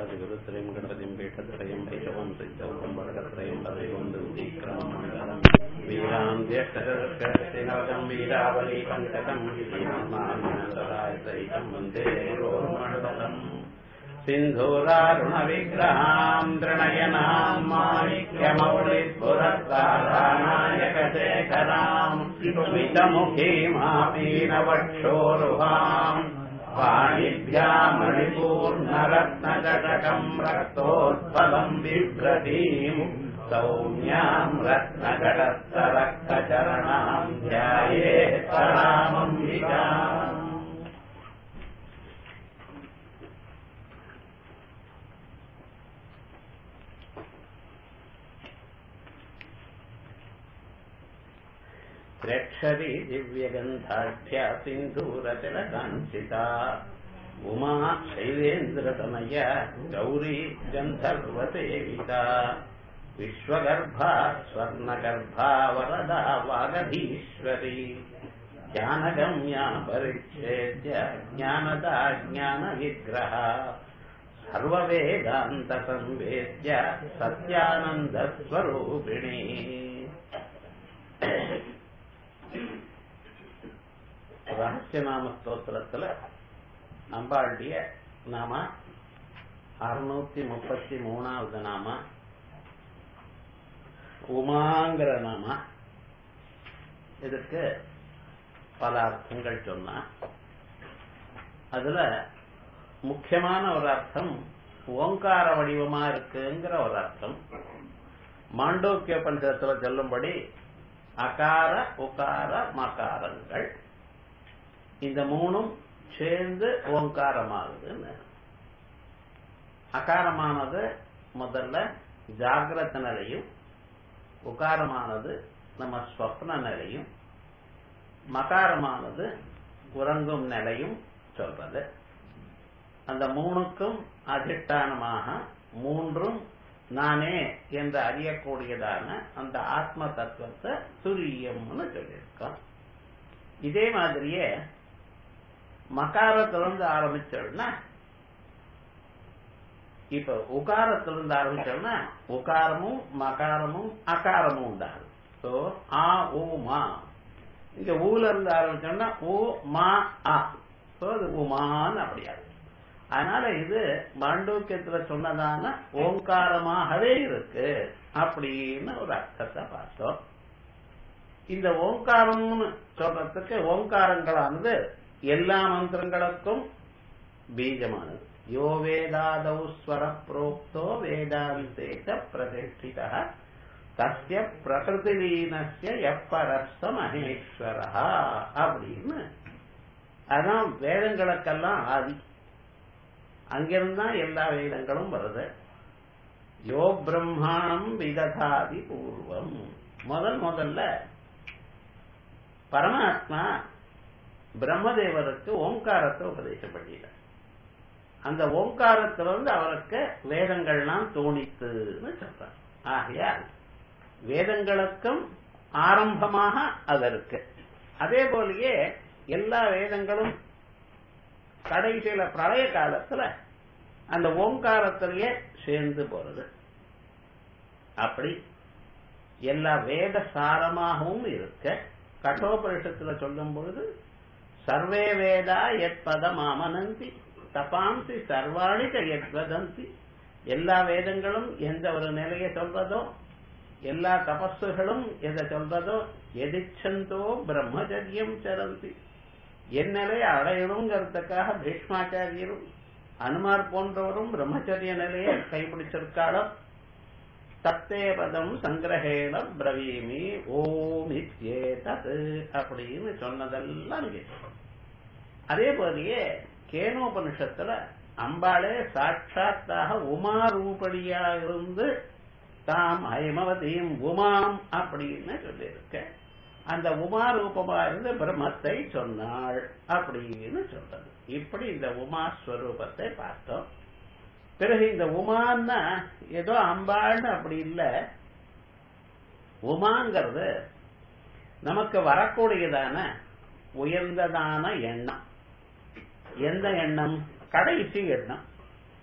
പീഠാധിപതത്രയം ഗണപതിം പീഠത്രയം വൈശവം സിദ്ധൗകം വടകത്രയം പദൈവം ദുഃഖീക്രമം മണ്ഡലം വീരാം ജ്യേഷ്ഠകർക്കരകം വീരാവലി പങ്കകം ശ്രീമന്മാനന്ദരായ സഹിതം വന്ദേ ഗോർമണ്ഡലം സിന്ധൂരാരുണവിഗ്രഹാം തൃണയനാം മാണിക്യമൗളിപുരത്താരാനായകശേഖരാം സ്മിതമുഖീമാപീനവക്ഷോരുഹാം पाणिभ्यामणिपूर्णरत्नजटकम् रक्तोत्पलम् बिभ्रतीम् सौम्याम् रत्नजटस्थरक्तचरणाम् ध्याये परामम्बिकाम् त्र्यक्षरी दिव्यगन्धाढ्या सिन्धूरतिलकाञ्चिता उमा शैलेन्द्रतनय गौरी गन्धर्वसेविता विश्वगर्भा स्वर्णगर्भा वरदा वागधीश्वरी ज्ञानगम्या परिच्छेद्य ज्ञानदा ज्ञानविग्रह सर्ववेदान्तसंवेद्य सत्यानन्दस्वरूपिणी ரகசியநாம ஸ்தோத்திரத்துல அம்பாளுடைய நாம அறுநூத்தி முப்பத்தி மூணாவது நாம உமாங்கிற நாம இதுக்கு பல அர்த்தங்கள் சொன்னா அதுல முக்கியமான ஒரு அர்த்தம் ஓங்கார வடிவமா இருக்குங்கிற ஒரு அர்த்தம் மாண்டோக்கிய பஞ்சத்துல சொல்லும்படி அகார உகார மகாரங்கள் இந்த மூணும் சேர்ந்து ஓங்காரமாகுதுன்னு அகாரமானது முதல்ல ஜாகிரத நிலையும் உகாரமானது நம்ம ஸ்வப்ன நிலையும் மகாரமானது உறங்கும் நிலையும் சொல்றது அந்த மூணுக்கும் அதிஷ்டானமாக மூன்றும் நானே என்று அறியக்கூடியதான அந்த ஆத்ம தத்துவத்தை துரியம்னு சொல்லியிருக்கோம் இதே மாதிரியே மகாரத்திலிருந்து ஆரம்பிச்சோம்னா இப்ப உகாரத்திலிருந்து ஆரம்பிச்சோம்னா உகாரமும் மகாரமும் அகாரமும் உண்டாகும் சோ ஆ ஊ மா இங்க ஊல இருந்து ஆரம்பிச்சோம்னா ஊ மா ஆ சோ அது உமான்னு அப்படியாது அதனால இது மாண்டூக்கியத்துல சொன்னதான ஓங்காரமாகவே இருக்கு அப்படின்னு ஒரு அர்த்தத்தை பார்த்தோம் இந்த ஓங்காரம்னு சொல்றதுக்கு ஓங்காரங்களானது எல்லா மந்திரங்களுக்கும் பீஜமானது யோ வேதாதௌ ஸ்வர புரோக்தோ வேதாந்தேக பிரதிஷ்டித தஸ்ய பிரகிருதிலீனஸ்ய எப்பரஸ்த மகேஸ்வரா அப்படின்னு அதான் வேதங்களுக்கெல்லாம் ஆதி அங்கிருந்தா எல்லா வேதங்களும் வருது யோ பிரம்மாணம் விததாதி பூர்வம் முதல் முதல்ல பரமாத்மா பிரம்மதேவருக்கு ஓங்காரத்தை உபதேசம் பண்ணிட அந்த ஓங்காரத்திலிருந்து அவருக்கு வேதங்கள்லாம் தோணித்துன்னு சொல்றார் ஆகையால் வேதங்களுக்கும் ஆரம்பமாக அது இருக்கு அதே போலயே எல்லா வேதங்களும் கடைசியில பிரளய காலத்துல அந்த ஓங்காரத்திலேயே சேர்ந்து போறது அப்படி எல்லா வேத சாரமாகவும் இருக்க கட்டோபரிஷத்துல சொல்லும் பொழுது சர்வே வேதா எத் பதம் அமனந்தி தபாம்சி சர்வாணி எத் வதந்தி எல்லா வேதங்களும் எந்த ஒரு நிலையை சொல்றதோ எல்லா தபஸுகளும் எதை சொல்றதோ எதிச்சந்தோ பிரம்மச்சரியம் சரந்தி என் நிலையை அடையணுங்கிறதுக்காக பீஷ்மாச்சாரியரும் அனுமார் போன்றவரும் பிரம்மச்சரிய நிலையை கைப்பிடிச்சிருக்காளோ தத்தே பதம் சங்கிரகேண பிரவீமி ஓம் இத்யேதத் அப்படின்னு சொன்னதெல்லாம் அதே போலயே கேனோபனிஷத்துல அம்பாளே சாட்சாத்தாக உமா ரூபடியா இருந்து தாம் ஐமவதியும் உமாம் அப்படின்னு சொல்லியிருக்க அந்த உமா ரூபமா இருந்து பிரம்மத்தை சொன்னாள் அப்படின்னு சொல்றது இப்படி இந்த உமா ஸ்வரூபத்தை பார்த்தோம் பிறகு இந்த உமான்னா ஏதோ அம்பாள்னு அப்படி இல்ல உமாங்கிறது நமக்கு வரக்கூடியதான உயர்ந்ததான எண்ணம் எந்த எண்ணம் கடைசி எண்ணம்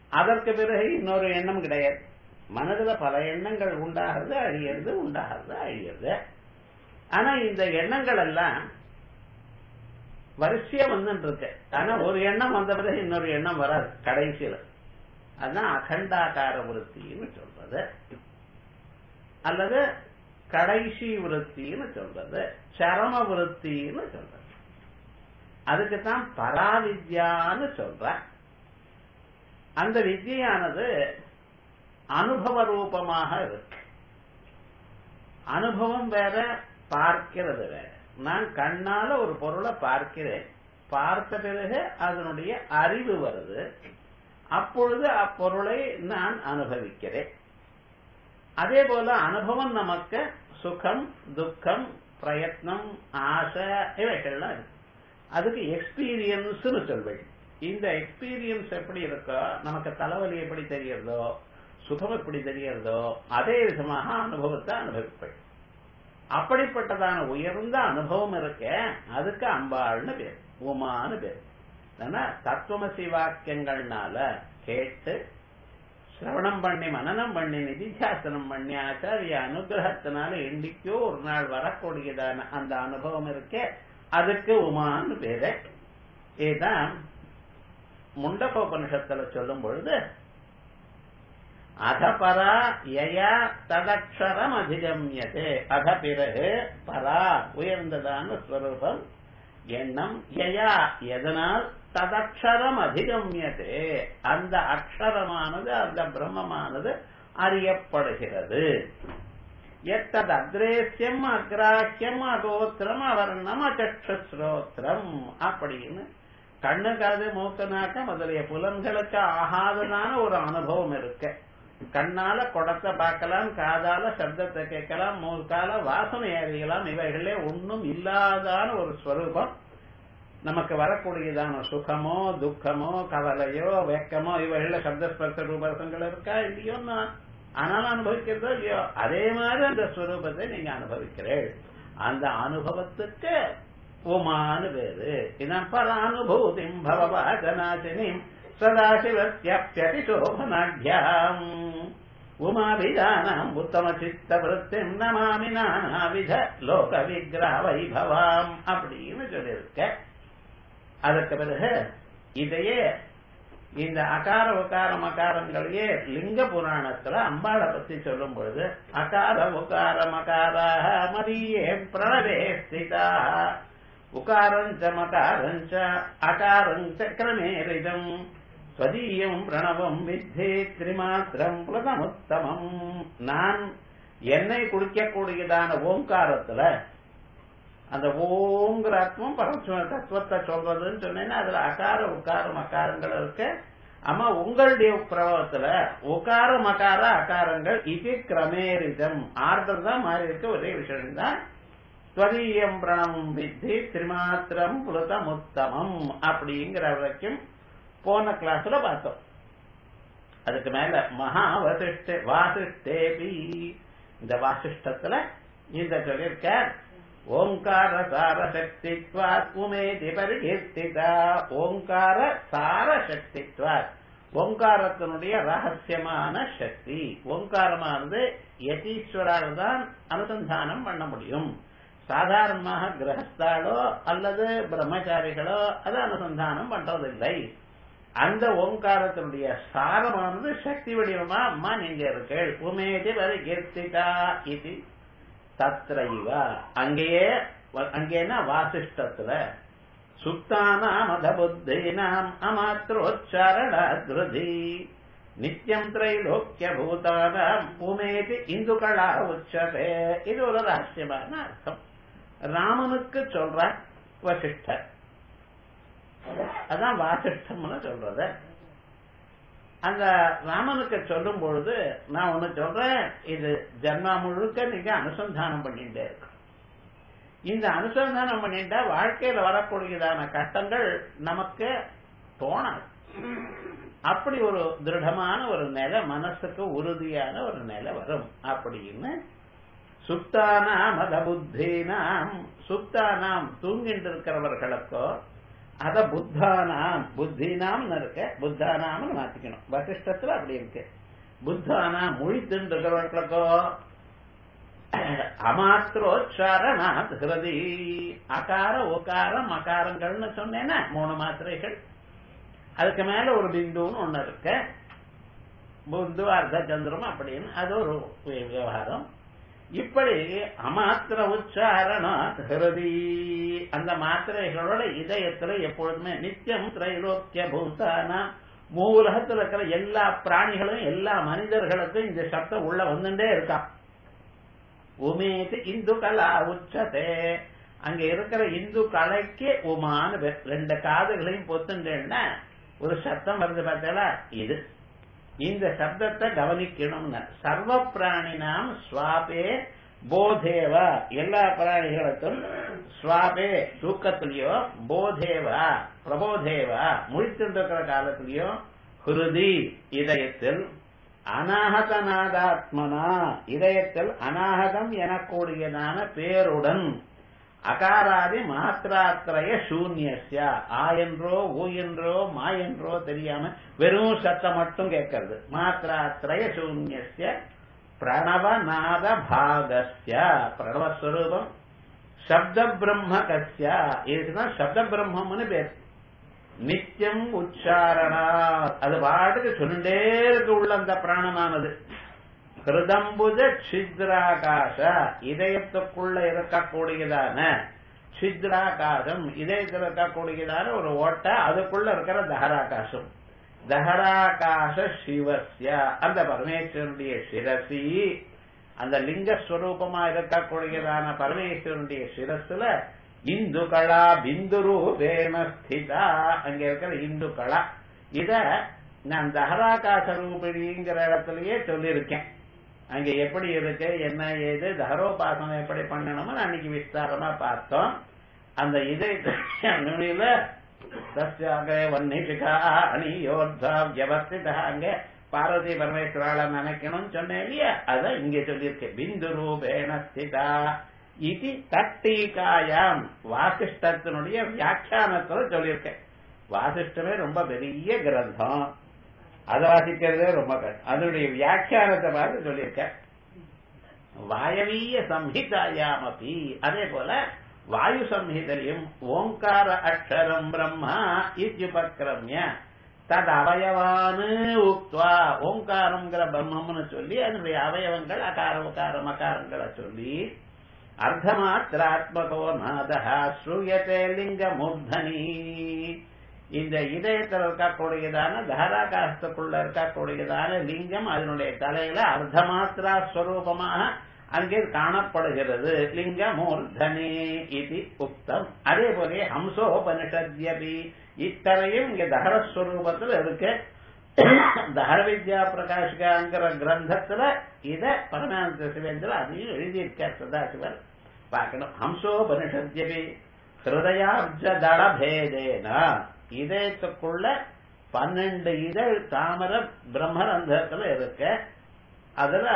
அதற்கு பிறகு இன்னொரு எண்ணம் கிடையாது மனதுல பல எண்ணங்கள் உண்டாகிறது அழியிறது உண்டாகிறது அழியிறது ஆனா இந்த எண்ணங்கள் எல்லாம் வரிசையா வந்துட்டு இருக்கு ஆனா ஒரு எண்ணம் வந்த பிறகு இன்னொரு எண்ணம் வராது கடைசியில அதுதான் அகண்டாகார விருத்தின்னு சொல்றது அல்லது கடைசி விருத்தின்னு சொல்றது சரம விருத்தின்னு சொல்றது அதுக்குத்தான் பராவித்யான்னு சொல்ற அந்த வித்தியானது அனுபவ ரூபமாக இருக்கு அனுபவம் வேற பார்க்கிறது வேற நான் கண்ணால ஒரு பொருளை பார்க்கிறேன் பார்த்த பிறகு அதனுடைய அறிவு வருது அப்பொழுது அப்பொருளை நான் அனுபவிக்கிறேன் அதே போல அனுபவம் நமக்கு சுகம் துக்கம் பிரயத்னம் ஆசை இவைகள்லாம் இருக்கு அதுக்கு எக்ஸ்பீரியன்ஸ்னு சொல்வேன் இந்த எக்ஸ்பீரியன்ஸ் எப்படி இருக்கோ நமக்கு தலைவலி எப்படி தெரியறதோ சுகம் எப்படி தெரியறதோ அதே விதமாக அனுபவத்தை அனுபவிப்பேன் அப்படிப்பட்டதான உயர்ந்த அனுபவம் இருக்க அதுக்கு அம்பாள்னு பேர் உமான்னு பேர் ஏன்னா தத்துவமசி வாக்கியங்கள்னால கேட்டு சிரவணம் பண்ணி மனநம் பண்ணி நிதித்தியாசனம் பண்ணி ஆச்சாரிய அனுகிரகத்தினால எண்டிக்கோ ஒரு நாள் வரக்கூடியதான அந்த அனுபவம் இருக்கே அதுக்கு உமான்னு பேரு இதுதான் முண்டகோபனிஷத்துல சொல்லும் பொழுது அத பரா யயா ததக்ஷரம் அதிகமியதே அத பிறகு பரா உயர்ந்ததான ஸ்வரூபம் எண்ணம் யயா எதனால் ததக்ஷரம் அதிகமியதே அந்த அக்ஷரமானது அந்த பிரம்மமானது அறியப்படுகிறது எத்தது அக்ரேசியம் அக்ராஹ்யம் அகோத்திரம் அவர்ணம் அச்சஸ்ரோத்திரம் அப்படின்னு கண்ணு காது மூக்கு நாக்க முதலிய புலன்களுக்கு ஆகாததான ஒரு அனுபவம் இருக்கு கண்ணால குடத்தை பார்க்கலாம் காதால சப்தத்தை கேட்கலாம் மூக்கால வாசனை அறியலாம் இவைகளே ஒன்றும் இல்லாதான ஒரு ஸ்வரூபம் நமக்கு வரக்கூடியதான சுகமோ துக்கமோ கவலையோ வெக்கமோ இவைகள சப்தஸ்பர்ச ரூபரசங்கள் இருக்கா இல்லையோ ஆனாலும் அனுபவிக்கிறதோ இல்லையோ அதே மாதிரி அந்த ஸ்வரூபத்தை நீங்க அனுபவிக்கிறீர்கள் அந்த அனுபவத்துக்கு உமானு பேரு இதான் பரானுபூதிம் பவவாசனாசினிம் சதாசிவத்யப்யதி சோபனாட்யாம் உமாபிதானாம் உத்தம சித்த விருத்திம் நமாமி நானாவித லோக விக்கிரக வைபவாம் அப்படின்னு சொல்லியிருக்க அதற்கு பிறகு இதையே இந்த அகார உகார மகாரங்களையே லிங்க புராணத்துல அம்பாளை பத்தி சொல்லும் பொழுது அகார உகார மகாராக மரியே பிரணவே ஸ்திதா உகாரஞ்ச மகாரஞ்ச அகாரஞ்ச கிரமேரிதம் ஸ்வதீயம் பிரணவம் வித்தே திரிமாத்திரம் புலதமுத்தமம் நான் என்னை குடிக்கக்கூடியதான ஓங்காரத்துல அந்த ஓங்கிற அர்த்தம் பரமசிவ தத்துவத்தை சொல்றதுன்னு சொன்னேன்னா அதுல அகார உக்கார மகாரங்கள் இருக்கு ஆமா உங்களுடைய பிரபவத்துல உகார மகார அகாரங்கள் இது கிரமேரிதம் ஆர்டர் தான் மாறி இருக்க ஒரே விஷயம் தான் ஸ்வதீயம் பிரணவம் வித்தி திரிமாத்திரம் புலதமுத்தமம் அப்படிங்கிற வரைக்கும் போன கிளாஸ்ல பார்த்தோம் அதுக்கு மேல மகா வசிஷ்ட வாசிஷ்டேபி இந்த வாசிஷ்டத்துல இந்த சொல்லியிருக்க ஓங்கார சார சக்தித்வாத் உமேதி பரிகீர்த்திதா ஓங்கார சார சக்தித்வாத் ஓங்காரத்தினுடைய ரகசியமான சக்தி ஓங்காரமானது யதீஸ்வரால் தான் அனுசந்தானம் பண்ண முடியும் சாதாரணமாக கிரகஸ்தாலோ அல்லது பிரம்மச்சாரிகளோ அதை அனுசந்தானம் பண்றதில்லை அந்த ஓங்காரத்தினுடைய சாரமானது சக்தி வடிவமா அம்மா நீங்க இருக்கீள் உமேதி பரிகீர்த்திதா இது தத்ரைவ அங்கேயே அங்கேனா வாசிஷ்டத்துல சுத்தானாம் அத புத்தீனாம் அமாத்திரோச்சாரண திருதி நித்தியம் திரைலோக்கிய பூதானாம் உமேதி இந்துக்களா உச்சதே இது ஒரு ரகசியமான அர்த்தம் ராமனுக்கு சொல்ற வசிஷ்டர் அதான் வாசிஷ்டம்னு சொல்றது அந்த ராமனுக்கு சொல்லும் பொழுது நான் ஒண்ணு சொல்றேன் இது ஜன்மா முழுக்க நீங்க அனுசந்தானம் பண்ணிட்டே இருக்கு இந்த அனுசந்தானம் பண்ணிட்டா வாழ்க்கையில வரக்கூடியதான கட்டங்கள் நமக்கு தோணாது அப்படி ஒரு திருடமான ஒரு நிலை மனசுக்கு உறுதியான ஒரு நிலை வரும் அப்படின்னு சுத்தானாம் அத புத்தீனாம் சுத்தானாம் தூங்கிட்டு இருக்கிறவர்களுக்கோ அத புத்தானாம் புத்தினாம் இருக்கு புத்தானாம்னு மாத்திக்கணும் வசிஷ்டத்துல அப்படி இருக்கு புத்தானாம் மொழி தின்றவர்களுக்கோ அமாத்திரோச்சாரணாத் ஹிருதி அகார உகாரம் மகாரங்கள்னு சொன்னேன்னா மூணு மாத்திரைகள் அதுக்கு மேல ஒரு பிந்துன்னு ஒண்ணு இருக்கு புந்து அர்த்த சந்திரம் அப்படின்னு அது ஒரு விவகாரம் இப்படி அமாத்திர உச்சாரணாத் ஹிருதி அந்த மாத்திரைகளோட இதயத்துல எப்பொழுதுமே நித்தியம் திரைலோக்கிய பூதானா மூலகத்துல இருக்கிற எல்லா பிராணிகளும் எல்லா மனிதர்களுக்கும் இந்த சப்தம் உள்ள வந்துட்டே இருக்கான் உமேது இந்து கலா உச்சதே அங்க இருக்கிற இந்து கலைக்கு உமான்னு பேர். ரெண்டு காதுகளையும் பொத்துண்டேன்னா ஒரு சத்தம் வருது பார்த்தா இது இந்த சப்தத்தை கவனிக்கணும்னு சர்வ பிராணினாம் ஸ்வாபே போதேவா எல்லா பிராணிகளுக்கும் ஸ்வாபே தூக்கத்திலயோ போதேவா பிரபோதேவா முழித்திருக்கிற காலத்திலயோ ஹிருதி இதயத்தில் அநாகதநாதாத்மனா இதயத்தில் அநாகதம் எனக்கூடியதான பேருடன் அகாராதி மாத்திராத்திரய சூன்யஸ்ய ஆ என்றோ ஊ என்றோ மா என்றோ தெரியாம வெறும் சத்தம் மட்டும் கேட்கறது மாத்திராத்திரய சூன்யஸ்ய பிரணவநாத பாகஸ்ய பிரணவஸ்வரூபம் சப்த பிரம்மகஸ்ய இதுதான் சப்த பிரம்மம்னு பேர் நித்தியம் உச்சாரணா அது பாட்டுக்கு சொல்லிட்டே இருக்கு உள்ள அந்த பிராணமானது ஹிருதம்புஜ சித்ராகாச இதயத்துக்குள்ள இருக்கக்கூடியதான சித்ராகாசம் இதயத்தில் இருக்கக்கூடியதான ஒரு ஓட்டை அதுக்குள்ள இருக்கிற தஹராகாசம் தஹராகாச சிவஸ்ய அந்த பரமேஸ்வரனுடைய சிரசி அந்த லிங்க ஸ்வரூபமா இருக்கக்கூடியதான பரமேஸ்வரனுடைய சிரசுல இந்து கலா பிந்து ரூபேண ஸ்திதா அங்க இருக்கிற இந்து கலா இத நான் தஹராகாச ரூபிணிங்கிற இடத்துலயே சொல்லியிருக்கேன் அங்க எப்படி இருக்கு என்ன ஏது தஹரோபாசனம் எப்படி பண்ணணும்னு அன்னைக்கு விஸ்தாரமா பார்த்தோம் அந்த இதை நுனியில தஸ்யாக வன்னிஷிகா அணியோர்தா வியவஸ்திதா அங்க பார்வதி பரமேஸ்வரால நினைக்கணும்னு சொன்னேன் இல்லையா அத இங்க சொல்லியிருக்கேன் பிந்து ரூபேண ஸ்திதா இது தட்டீகாயாம் வாசிஷ்டத்தினுடைய வியாக்கியானத்துல சொல்லியிருக்கேன் வாசிஷ்டமே ரொம்ப பெரிய கிரந்தம் அதை வாசிக்கிறதே ரொம்ப கஷ்டம் அதனுடைய வியாக்கியானத்தை பார்த்து சொல்லியிருக்கேன் வாயவீய சம்ஹிதாயாம் அப்படி அதே போல வாயு சம்ஹிதையும் ஓங்கார அக்ஷரம் பிரம்மா இத்யுபக்கிரமிய தது அவயவானு உக்வா ஓங்காரம்ங்கிற பிரம்மம்னு சொல்லி அதனுடைய அவயவங்கள் அகார உகார மகாரங்களை சொல்லி அர்த்தமாத்திராத்மகோ நாதா ஸ்ரூயத்தே லிங்க மூர்தனி இந்த இதயத்தில் இருக்கக்கூடியதான தாராகாசத்துக்குள்ள இருக்கக்கூடியதான லிங்கம் அதனுடைய தலையில அர்த்தமாத்திரா ஸ்வரூபமாக அங்கே காணப்படுகிறது லிங்க மூர்தனே இது உக்தம் அதே போல ஹம்சோபனிஷத்யபி இத்தனையும் இங்க தகரஸ்வரூபத்தில் இருக்கு தகர வித்யா பிரகாஷ்காங்கிற கிரந்தத்துல இத பரமானந்த சிவேந்திர அதையும் எழுதியிருக்கார் சதாசிவர் பார்க்கணும் ஹம்சோபனிஷத்யபி ஹிருதயாப்ஜ தளபேதேனா இதயத்துக்குள்ள பன்னெண்டு இதழ் தாமர பிரம்மரந்தத்துல இருக்க அதுல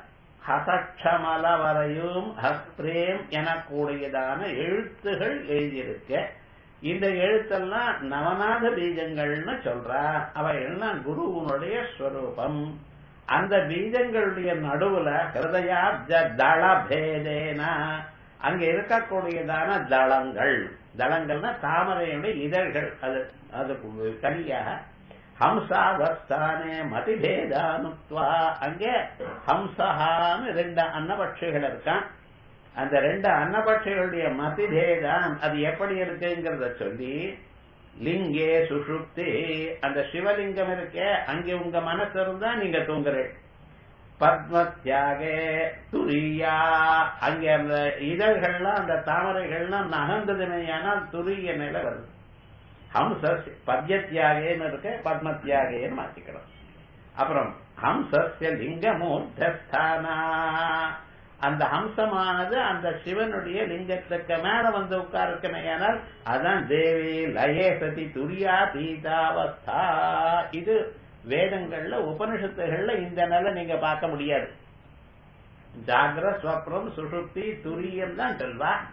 ஹசக்ஷமல வரையும் ஹஸ்பிரேம் எனக்கூடியதான எழுத்துகள் எழுதியிருக்க இந்த எழுத்தெல்லாம் நவநாத பீஜங்கள்னு சொல்றா அவ எல்லாம் குருவனுடைய ஸ்வரூபம் அந்த பீஜங்களுடைய நடுவுல ஹிருதயாப்ஜ தள பேதேனா அங்க இருக்கக்கூடியதான தளங்கள் தளங்கள்னா தாமரையுடைய இதழ்கள் அது அது கனியாக ஹம்சாவஸ்தானே மதிபேதானுத்வா அங்கே ஹம்சஹான்னு ரெண்டு அன்னபட்சிகள் இருக்கான் அந்த ரெண்டு அன்னபட்சிகளுடைய மதிபேதான் அது எப்படி இருக்குங்கிறத சொல்லி லிங்கே சுஷுப்தி அந்த சிவலிங்கம் இருக்கே அங்கே உங்க மனசு இருந்தா நீங்க தூங்குறேன் பத்மத்யாகே துரியா அங்க அந்த இதழ்கள்லாம் அந்த தாமரைகள்லாம் நகர்ந்ததுமையானால் துரிய நிலை வருது ஹம்ச பத்யத்தியாகேன்னு இருக்கு பத்மத்தியாகேன்னு மாத்திக்கிறோம் அப்புறம் ஹம்சஸ்ய லிங்கமூர்த்தஸ்தானா அந்த ஹம்சமானது அந்த சிவனுடைய லிங்கத்துக்கு மேல வந்து உட்காருக்கமையானால் அதான் தேவி லயே சதி துரியா தீதாவஸ்தா இது வேதங்கள்ல உபனிஷத்துகள்ல இந்த நிலை நீங்க பார்க்க முடியாது ஜாகிர ஸ்வப்னம் சுஷுப்தி துரியம் தான் சொல்வா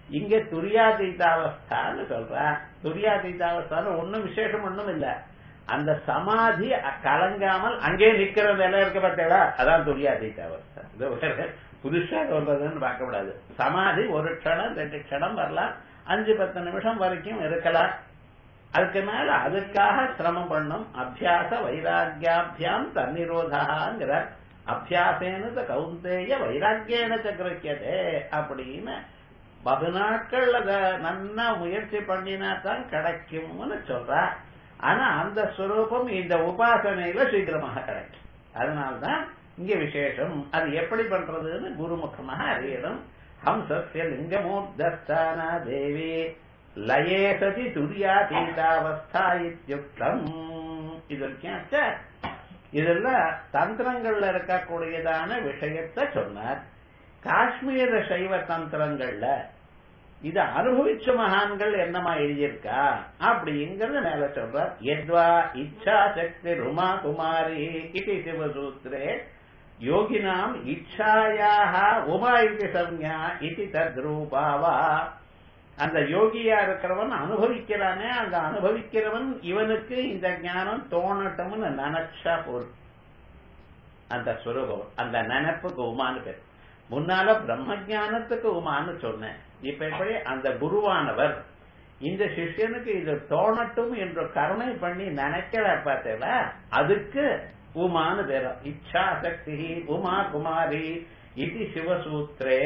இங்க துரியாதீதாவஸ்தான்னு சொல்ற துரியாதீதாவஸ்தான்னு ஒண்ணும் விசேஷம் ஒண்ணும் இல்ல அந்த சமாதி கலங்காமல் அங்கே நிக்கிற நிலை இருக்க பார்த்தீங்களா அதான் துரியாதீதாவஸ்தா இது வேற புதுசா சொல்றதுன்னு பார்க்க கூடாது சமாதி ஒரு க்ஷணம் ரெண்டு க்ஷணம் வரலாம் அஞ்சு பத்து நிமிஷம் வரைக்கும் இருக்கலாம் அதுக்கு மேல அதுக்காக சிரமம் பண்ணும் அபியாச வைராக்கியாபியாம் தன்னிரோதாங்கிற அபியாசேன கௌந்தேய வைராக்கியன சக்கரிக்கதே அப்படின்னு பகு நாட்கள் அத நன்னா முயற்சி பண்ணினா தான் கிடைக்கும்னு சொல்ற ஆனா அந்த ஸ்வரூபம் இந்த உபாசனையில சீக்கிரமாக கிடைக்கும் அதனால்தான் இங்க விசேஷம் அது எப்படி பண்றதுன்னு குருமுகமாக அறியணும் ஹம்சஸ்ய லிங்கமூர்தஸ்தானா தேவி லயே சதி துரியாதீதாவஸ்தா இத்தியுக்தம் இது வரைக்கும் இதெல்லாம் தந்திரங்கள்ல இருக்கக்கூடியதான விஷயத்தை சொன்னார் காஷ்மீர சைவ தந்திரங்கள்ல இத அனுபவிச்ச மகான்கள் என்னமா எழுதியிருக்கா அப்படிங்கறது மேல சொல்றார் எத்வா இச்சா சக்தி ருமா குமாரி இது சிவசூத்திரே யோகினாம் இச்சாயாக உமா இது சம்யா இது தத்ரூபாவா அந்த யோகியா இருக்கிறவன் அனுபவிக்கிறானே அந்த அனுபவிக்கிறவன் இவனுக்கு இந்த ஞானம் தோணட்டும்னு நினைச்சா போதும் அந்த சுரூபம் அந்த நினைப்புக்கு உமான்னு பேர் முன்னால பிரம்ம ஜானத்துக்கு உமான்னு சொன்னேன் இப்ப எப்படி அந்த குருவானவர் இந்த சிஷ்யனுக்கு இது தோணட்டும் என்று கருணை பண்ணி நினைக்கிறார் பார்த்தீங்களா அதுக்கு உமான்னு பேரும் இச்சா சக்தி உமா குமாரி இது சிவசூத்திரே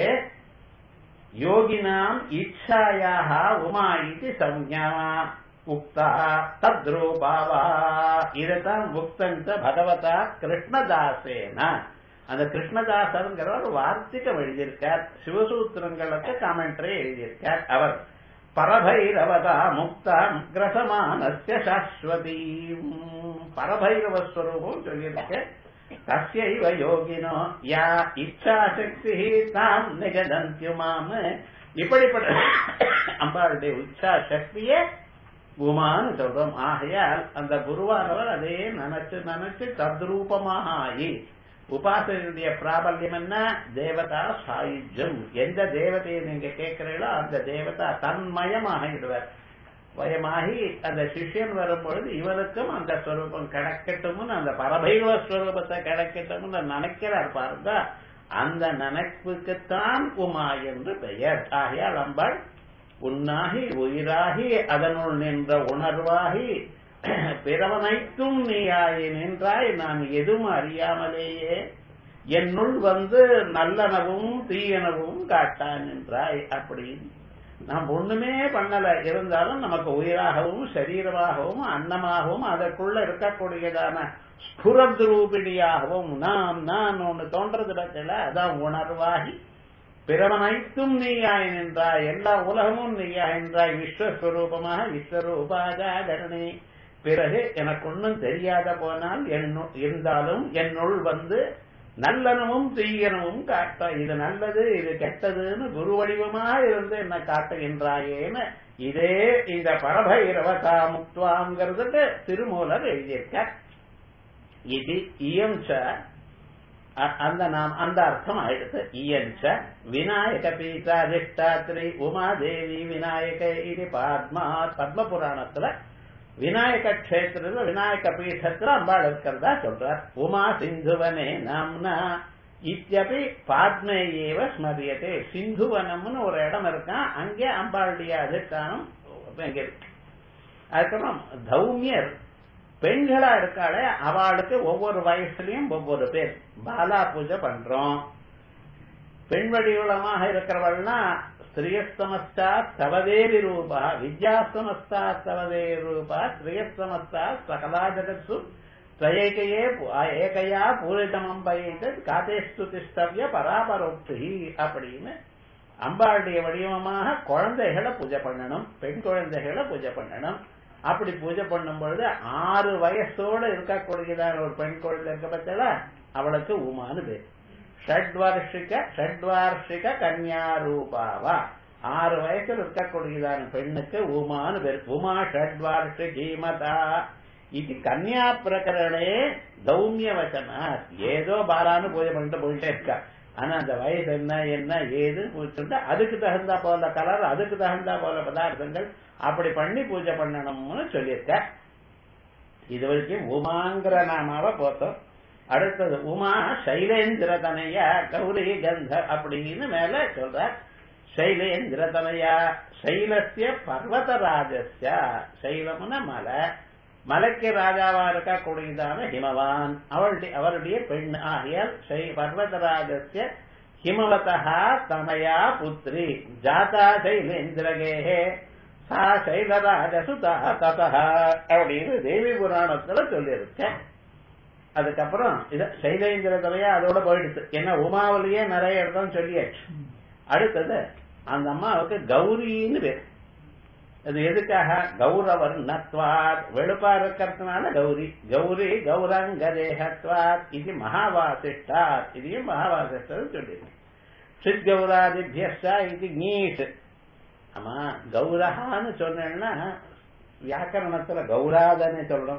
யோகினாம் இச்சாயாக உமா இது சம்ஞா உக்தா தத்ரூபாவா இதைத்தான் உக்தந்த பகவதா கிருஷ்ணதாசேன அந்த கிருஷ்ணதாசருங்கிறவர் வார்த்திகம் எழுதியிருக்கார் சிவசூத்திரங்களுக்கு காமெண்ட்ரி எழுதியிருக்கார் அவர் பரபைரவதா முக்தா கிரசமானஸ்ய சாஸ்வதி பரபைரவ ஸ்வரூபம் சொல்லியிருக்கேன் தஸ்யைவ யோகினோ யா இச்சாசக்தி தாம் நிகதந்தியுமாம் இப்படிப்பட்ட அம்பாளுடைய இச்சா சக்தியே உமான்னு சொல்றோம் ஆகையால் அந்த குருவானவர் அதே நினைச்சு நினைச்சு தத்ரூபமாக ஆகி உபாசனுடைய பிராபல்யம் என்ன தேவதா சாயுஜம் எந்த தேவதையை நீங்க கேட்கிறீங்களோ அந்த தேவதா தன்மயமாகிடுவார் வயமாகி அந்த சிஷ்யன் வரும்பொழுது இவனுக்கும் அந்த ஸ்வரூபம் கிடைக்கட்டும்னு அந்த பரபைவ ஸ்வரூபத்தை கிடைக்கட்டும்னு நினைக்கிறார் பாருங்க அந்த நினைப்புக்குத்தான் உமா என்று பெயர் ஆகையால் அம்பாள் உன்னாகி உயிராகி அதனுள் நின்ற உணர்வாகி பிறவனைத்தும் நீயாய் நின்றாய் நான் எதுவும் அறியாமலேயே என்னுள் வந்து நல்லனவும் தீயனவும் காட்டான் என்றாய் அப்படின்னு நாம் ஒண்ணுமே பண்ணல இருந்தாலும் நமக்கு உயிராகவும் சரீரமாகவும் அன்னமாகவும் அதற்குள்ள இருக்கக்கூடியதான ஸ்புரத்ரூபிணியாகவும் நாம் நான் ஒண்ணு தோன்றது பத்தில அதான் உணர்வாகி பிறவனைத்தும் நீயாய் நின்றாய் எல்லா உலகமும் நீயாய் நின்றாய் விஸ்வஸ்வரூபமாக விஸ்வரூபாதாகரணி பிறகு எனக்கு ஒன்றும் தெரியாத போனால் இருந்தாலும் என்னுள் வந்து நல்லனவும் தீயனவும் காட்ட இது நல்லது இது கெட்டதுன்னு குரு வடிவமாக இருந்து என்ன காட்டுகின்றாயேன்னு இதே இந்த பரபைரவதா முக்துவாங்கிறதுக்கு திருமூலர் எழுதியிருக்க இது இயம்ச அந்த நாம் அந்த அர்த்தம் ஆயிடுத்து இயஞ்ச விநாயக பீட்டாதிஷ்டாத்ரி உமாதேவி விநாயக இது பத்மா பத்ம புராணத்துல விநாயக கஷேத்திரத்துல விநாயக பீഠத்துல அம்பாள் இருக்கிறதா சொல்றார் உமா சிந்துவனே நாம்னா இத்தியபி பாத்மேயேவ ஸ்மரியதே சிந்துவனம்னு ஒரு இடம் இருக்கான் அங்கே அம்பாளுடைய அதிஷ்டானம் இங்க இருக்கு அதுக்கப்புறம் தௌமியர் பெண்களா இருக்காளே அவளுக்கு ஒவ்வொரு வயசுலயும் ஒவ்வொரு பேர் பாலா பூஜை பண்றோம் பெண் வடிவளமாக இருக்கிறவள்னா ஸ்திரியஸ்தமஸ்தா தவதேவி ரூபா வித்யாஸ்தமஸ்தா தவதே ரூபா ஸ்திரியஸ்தமஸ்தா சகலா ஜகத்சு திரையேகையே ஏகையா பூரிதமம் பயிட்டு காதேஸ்து திஷ்டவிய பராபரோக்தி அப்படின்னு அம்பாளுடைய வடிவமாக குழந்தைகளை பூஜை பண்ணணும் பெண் குழந்தைகளை பூஜை பண்ணணும் அப்படி பூஜை பண்ணும் பொழுது ஆறு வயசோட இருக்கக்கூடியதான ஒரு பெண் குழந்தை இருக்க பத்தில அவளுக்கு உமானு பேர் ஷட்வார்ஷிக ஷட்வார்ஷிக கன்யா ரூபாவா ஆறு வயசுல இருக்கக்கூடியதான பெண்ணுக்கு உமானு பேர் உமா ஷட்வார்ஷிகி மதா இது கன்யா பிரகரணே தௌமிய வச்சன ஏதோ பாலான்னு பூஜை பண்ணிட்டு போயிட்டே இருக்கா ஆனா அந்த வயசு என்ன என்ன ஏதுன்னு பூஜை அதுக்கு தகுந்தா போல கலர் அதுக்கு தகுந்தா போல பதார்த்தங்கள் அப்படி பண்ணி பூஜை பண்ணணும்னு சொல்லியிருக்க இது வரைக்கும் உமாங்கிற நாமாவை போத்தோம் அடுத்தது உமா சைலேந்திர தனையா கௌரி கந்த அப்படின்னு மேல சொல்ற சைலேந்திர தனையா சைலசிய பர்வதராஜஸ்ய சைலம்னா மலை மலைக்கு ராஜாவா இருக்கக்கூடியதான ஹிமவான் அவளுடைய அவருடைய பெண் ஆகியால் ஸ்ரீ பர்வதராஜஸ்ய ஹிமவதா தனயா புத்ரி ஜாதா சைலேந்திரகேஹே சா சைலராஜசுதா ததா அப்படின்னு தேவி புராணத்துல சொல்லியிருக்கேன் அதுக்கப்புறம் இத சைலேந்திர தலையா அதோட போயிடுச்சு ஏன்னா உமாவிலேயே நிறைய இடத்துல சொல்லியாச்சு அடுத்தது அந்த அம்மாவுக்கு கௌரின்னு பேர் அது எதுக்காக கௌரவர் நத்வாத் வெளுப்பா இருக்கிறதுனால கௌரி கௌரி கௌரங்க தேகத்வாத் இது மகாவாசிஷ்டாத் இதையும் மகாவாசிஷ்டர் சொல்லியிருக்கு சித் கௌராதிபியஸ்டா இது நீட் ஆமா கௌரஹான்னு சொன்னேன்னா வியாக்கரணத்துல கௌராதன்னு சொல்றோம்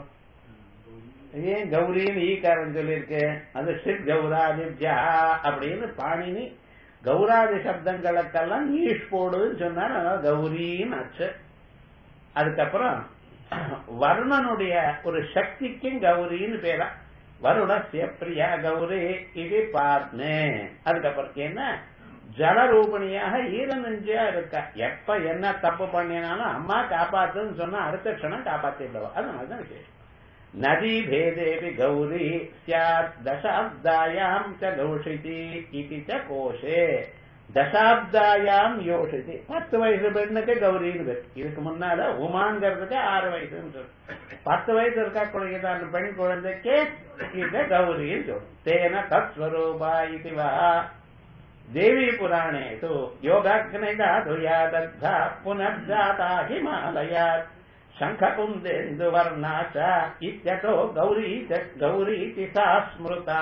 ஏன் கௌரின்னு ஈக்காரன் சொல்லியிருக்கு அது சித் கௌராதிபியா அப்படின்னு பாணினி கௌராதி சப்தங்களுக்கெல்லாம் ஈஷ் போடுன்னு சொன்னார் அதனால கௌரின்னு ஆச்சு அதுக்கப்புறம் வருணனுடைய ஒரு சக்திக்கும் கௌரின்னு பேரா வருணசிய பிரியா கௌரி இது பார்னே அதுக்கப்புறம் என்ன ஜலரூபணியாக ஈரநெஞ்சியா இருக்கா எப்ப என்ன தப்பு பண்ணினாலும் அம்மா காப்பாத்துன்னு சொன்னா அடுத்த க்ஷணம் காப்பாத்திடுவா அதனாலதான் விசேஷம் நதி பேதேபி கௌரி சியாத் தசாப்தாயாம் ச கௌஷிதி இது ச கோஷே தசாப்தாயாம் யோசிச்சு பத்து வயசு பெண்ணுக்கு கௌரின்னு பேர் இதுக்கு முன்னால உமாங்கிறதுக்கு ஆறு வயசுன்னு சொல்லு பத்து வயசு இருக்கக்கூடியதான பெண் குழந்தைக்கு இத கௌரின்னு சொல்லும் தேன தத்ஸ்வரூபா இது வா தேவி புராணே து யோகாக்னிதா துயா தத்தா புனர்ஜாதா ஹிமாலயாத் शङ्खकुन्देन्दु वर्णा च इत्यतो गौरी च गौरीति सा ஸ்மிருதா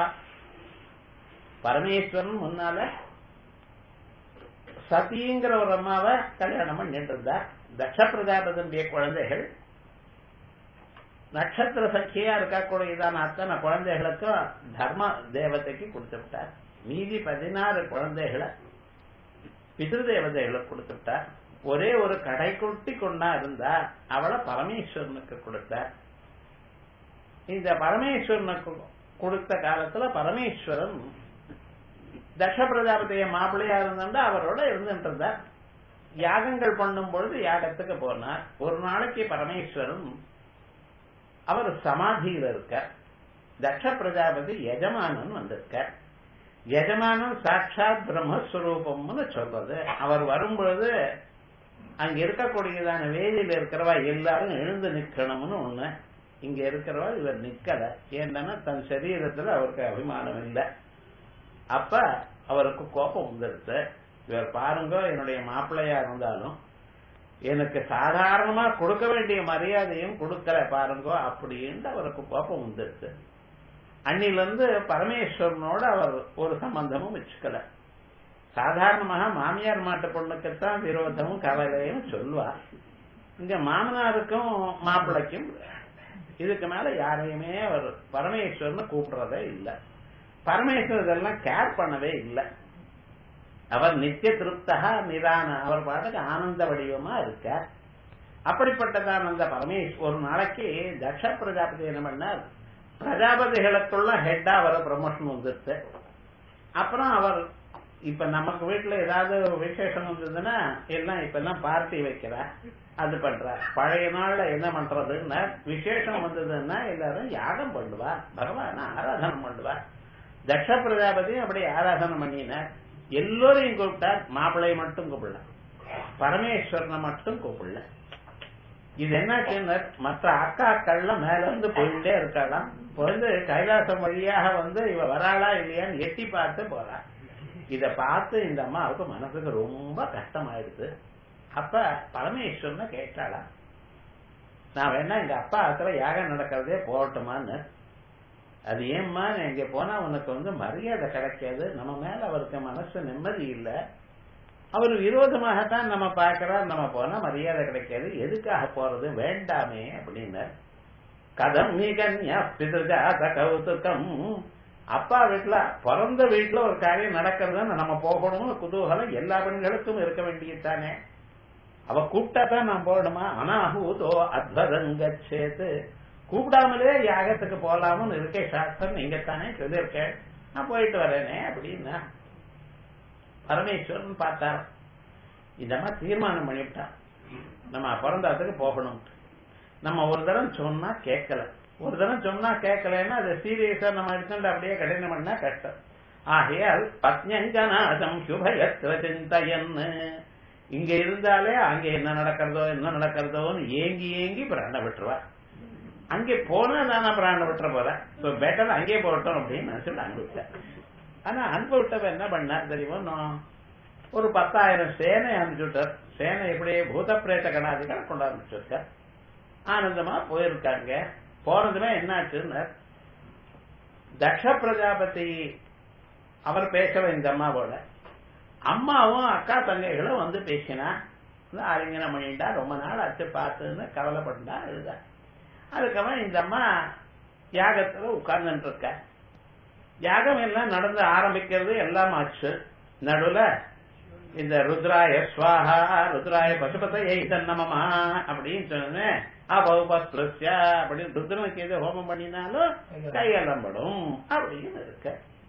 பரமேஸ்வரன் முன்னால சதிங்கிற ஒரு அம்மாவை கல்யாணம் பண்ணிட்டு இருந்தார் தட்ச பிரஜாபதனுடைய குழந்தைகள் நட்சத்திர சங்கியா இருக்கக்கூடியதான அத்தனை குழந்தைகளுக்கும் தர்ம தேவதைக்கு கொடுத்து விட்டார் மீதி பதினாறு குழந்தைகளை பிதிரு தேவதைகளுக்கு கொடுத்து விட்டார் ஒரே ஒரு கடைக்குட்டி கொண்டா இருந்தா அவளை பரமேஸ்வரனுக்கு கொடுத்தார் இந்த பரமேஸ்வரனுக்கு கொடுத்த காலத்துல பரமேஸ்வரன் தச பிரஜாபதிய மாப்பிள்ளையா இருந்தா அவரோட இருந்துட்டு இருந்தார் யாகங்கள் பண்ணும் பொழுது யாகத்துக்கு போனார் ஒரு நாளைக்கு பரமேஸ்வரன் அவர் சமாதியில இருக்க தட்ச பிரஜாபதி எஜமானன் வந்திருக்க எஜமானன் சாட்சாத் பிரம்மஸ்வரூபம்னு சொல்றது அவர் வரும்பொழுது அங்க இருக்கக்கூடியதான வேதியில இருக்கிறவா எல்லாரும் எழுந்து நிக்கணும்னு ஒண்ணு இங்க இருக்கிறவா இவர் நிக்கல ஏன்னா தன் சரீரத்துல அவருக்கு அபிமானம் இல்லை அப்ப அவருக்கு கோபம் வந்துடுச்சு இவர் பாருங்க என்னுடைய மாப்பிள்ளையா இருந்தாலும் எனக்கு சாதாரணமா கொடுக்க வேண்டிய மரியாதையும் கொடுக்கல பாருங்க அப்படின்னு அவருக்கு கோபம் வந்துடுச்சு அன்னில இருந்து பரமேஸ்வரனோட அவர் ஒரு சம்பந்தமும் வச்சுக்கல சாதாரணமாக மாமியார் மாட்டு பொண்ணுக்குத்தான் விரோதமும் கவலையும் சொல்லுவா இங்க மாமனாருக்கும் மாப்பிள்ளைக்கும் இதுக்கு மேல யாரையுமே அவர் பரமேஸ்வரன் கூப்பிடுறதே இல்லை பரமேஸ்வரர் இதெல்லாம் கேர் பண்ணவே இல்லை அவர் நித்திய திருப்தகா நிதான அவர் பாட்டுக்கு ஆனந்த வடிவமா இருக்க அப்படிப்பட்டதான் அந்த பரமேஸ்வர் ஒரு நாளைக்கு தக்ஷ பிரஜாபதி என்ன பண்ணார் பிரஜாபதிகளுக்குள்ள ஹெட்டா அவர் ப்ரமோஷன் வந்துருச்சு அப்புறம் அவர் இப்ப நமக்கு வீட்டுல ஏதாவது விசேஷம் வந்ததுன்னா எல்லாம் இப்ப எல்லாம் பார்ட்டி வைக்கிற அது பண்ற பழைய நாள்ல என்ன பண்றதுன்னா விசேஷம் வந்ததுன்னா எல்லாரும் யாகம் பண்ணுவா பகவான ஆராதனை பண்ணுவா தட்ச பிரஜாபதியும் அப்படி ஆராதனை பண்ணினார் எல்லோரையும் கூப்பிட்டார் மாப்பிள்ளையை மட்டும் கூப்பிடல பரமேஸ்வரனை மட்டும் கூப்பிடல இது என்ன மற்ற அக்காக்கள்லாம் மேல வந்து போயிட்டே இருக்கலாம் வந்து கைலாசம் வழியாக வந்து இவ வராளா இல்லையான்னு எட்டி பார்த்து போறா இத பார்த்து இந்த அம்மாவுக்கு மனசுக்கு ரொம்ப கஷ்டமாயிடுது அப்ப பரமேஸ்வரனை கேட்டாளா நான் வேணா எங்க அப்பா ஆத்துல யாகம் நடக்கிறதே போகட்டுமான்னு அது ஏம்மா இங்க போனா உனக்கு வந்து மரியாதை கிடைக்காது நம்ம மேல அவருக்கு மனசு நிம்மதி இல்லை அவர் விரோதமாகத்தான் நம்ம பார்க்கிறோம் நம்ம போனா மரியாதை கிடைக்காது எதுக்காக போறது வேண்டாமே அப்படின்னு கதம் நிகன்யா பிதஜாத கௌதுகம் அப்பா வீட்டுல பிறந்த வீட்டுல ஒரு காரியம் நடக்கிறதுன்னு நம்ம போகணும்னு குதூகலம் எல்லா பெண்களுக்கும் இருக்க வேண்டியதுதானே அவ கூப்பிட்டா தான் நான் போகணுமா அனாஹூதோ அத்வதங்கச்சேத்து கூப்பிடாமலே யாகத்துக்கு போலாம்னு இருக்கே சாஸ்திரம் நீங்க தானே சொல்லியிருக்கேன் நான் போயிட்டு வரேனே அப்படின்னா பரமேஸ்வரன் பார்த்தார் இந்த மாதிரி தீர்மானம் பண்ணிவிட்டான் நம்ம பிறந்தாத்துக்கு போகணும் நம்ம ஒரு தடவை சொன்னா கேட்கல ஒரு தடவை சொன்னா கேட்கலன்னா அது சீரியஸா நம்ம எடுத்துட்டு அப்படியே கடினம் பண்ணா கஷ்டம் ஆகையால் பத்யங்கநாதம் சுபயத்ர சிந்தையன்னு இங்க இருந்தாலே அங்க என்ன நடக்கிறதோ என்ன நடக்கிறதோன்னு ஏங்கி ஏங்கி பிராண விட்டுருவா அங்கே போனா நானா பிராண விட்டுற போறேன் சோ பெட்டர் அங்கே போட்டோம் அப்படின்னு நினைச்சுட்டு அனுப்பிவிட்டேன் ஆனா அனுப்பிவிட்டவ என்ன பண்ணா தெரியுமோ நான் ஒரு பத்தாயிரம் சேனை அனுப்பிச்சுட்டார் சேனை எப்படி பூத பிரேத கணாதிகளை கொண்டு அனுப்பிச்சுட்டார் ஆனந்தமா போயிருக்காங்க போனதுமே என்னாச்சுன்னு தக்ஷ பிரஜாபதி அவர் பேசல இந்த அம்மாவோட அம்மாவும் அக்கா தங்கைகளும் வந்து பேசினா ஆலிங்கனம் பண்ணிட்டா ரொம்ப நாள் அச்சு பார்த்துன்னு கவலைப்பட்டா எழுதா அதுக்கப்புறம் இந்த அம்மா யாகத்துல உட்கார்ந்துட்டு இருக்க யாகம் எல்லாம் நடந்து ஆரம்பிக்கிறது எல்லாம் ஆச்சு நடுவுல இந்த ருத்ராய ஸ்வாஹா ருத்ராய பசுபதையை தன்னமமா அப்படின்னு சொன்னேன் அபௌபஸ்பிரஸ்யா அப்படின்னு ருத்ரனுக்கு எது ஹோமம் பண்ணினாலும் கையெல்லாம் படும் அப்படின்னு இருக்க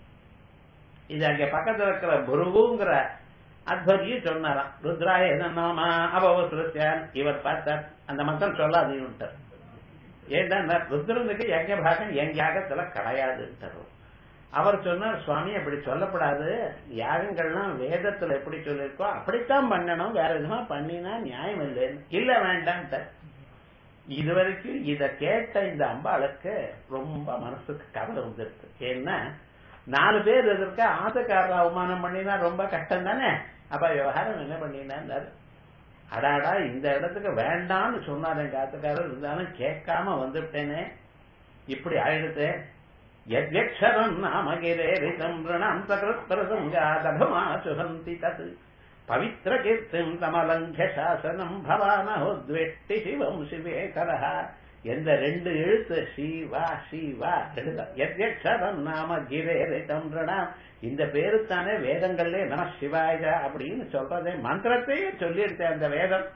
இது அங்க பக்கத்துல இருக்கிற புருகுங்கிற அத்வரியும் சொன்னாராம் ருத்ராய என்னமா அபௌபஸ்பிரஸ்யான் இவர் பார்த்தார் அந்த மந்திரம் சொல்லாதீன்ட்டார் ஏன்னா ருத்ரனுக்கு யஜ்ய பாகம் என் யாகத்துல கிடையாதுன்ட்டார் அவர் சொன்னார் சுவாமி அப்படி சொல்லப்படாது யாகங்கள்லாம் வேதத்துல எப்படி சொல்லிருக்கோ அப்படித்தான் பண்ணணும் வேற விதமா பண்ணினா நியாயம் இல்லைன்னு இல்ல வேண்டாம் இது வரைக்கும் இத கேட்ட இந்த அம்பாளுக்கு ரொம்ப மனசுக்கு கவலை வந்துருக்கு ஏன்னா நாலு பேர் இருக்க ஆசைக்காரர் அவமானம் பண்ணினா ரொம்ப கஷ்டம் தானே அப்ப விவகாரம் என்ன பண்ணினார் அடாடா இந்த இடத்துக்கு வேண்டாம்னு சொன்னார் எங்க ஆத்துக்காரர் இருந்தாலும் கேட்காம வந்துட்டேனே இப்படி ஆயிடுது यद्यक्षरम् नाम गिरेरितम् ऋणम् सकृत्प्रसङ्गादभमाशुहन्ति तत् पवित्रकीर्तिम् तमलङ्घ्य शासनम् भवानहोद्वेष्टि சிவம் சிவேகரः எந்த ரெண்டு எழுத்து சிவா சிவா எத்யக்ஷரம் நாம கிரேரிதம் ரிணம் இந்த பேரு தானே வேதங்கள்ல நம சிவாய அப்படின்னு சொல்றதே மந்திரத்தையே சொல்லியிருக்கேன் அந்த வேதம்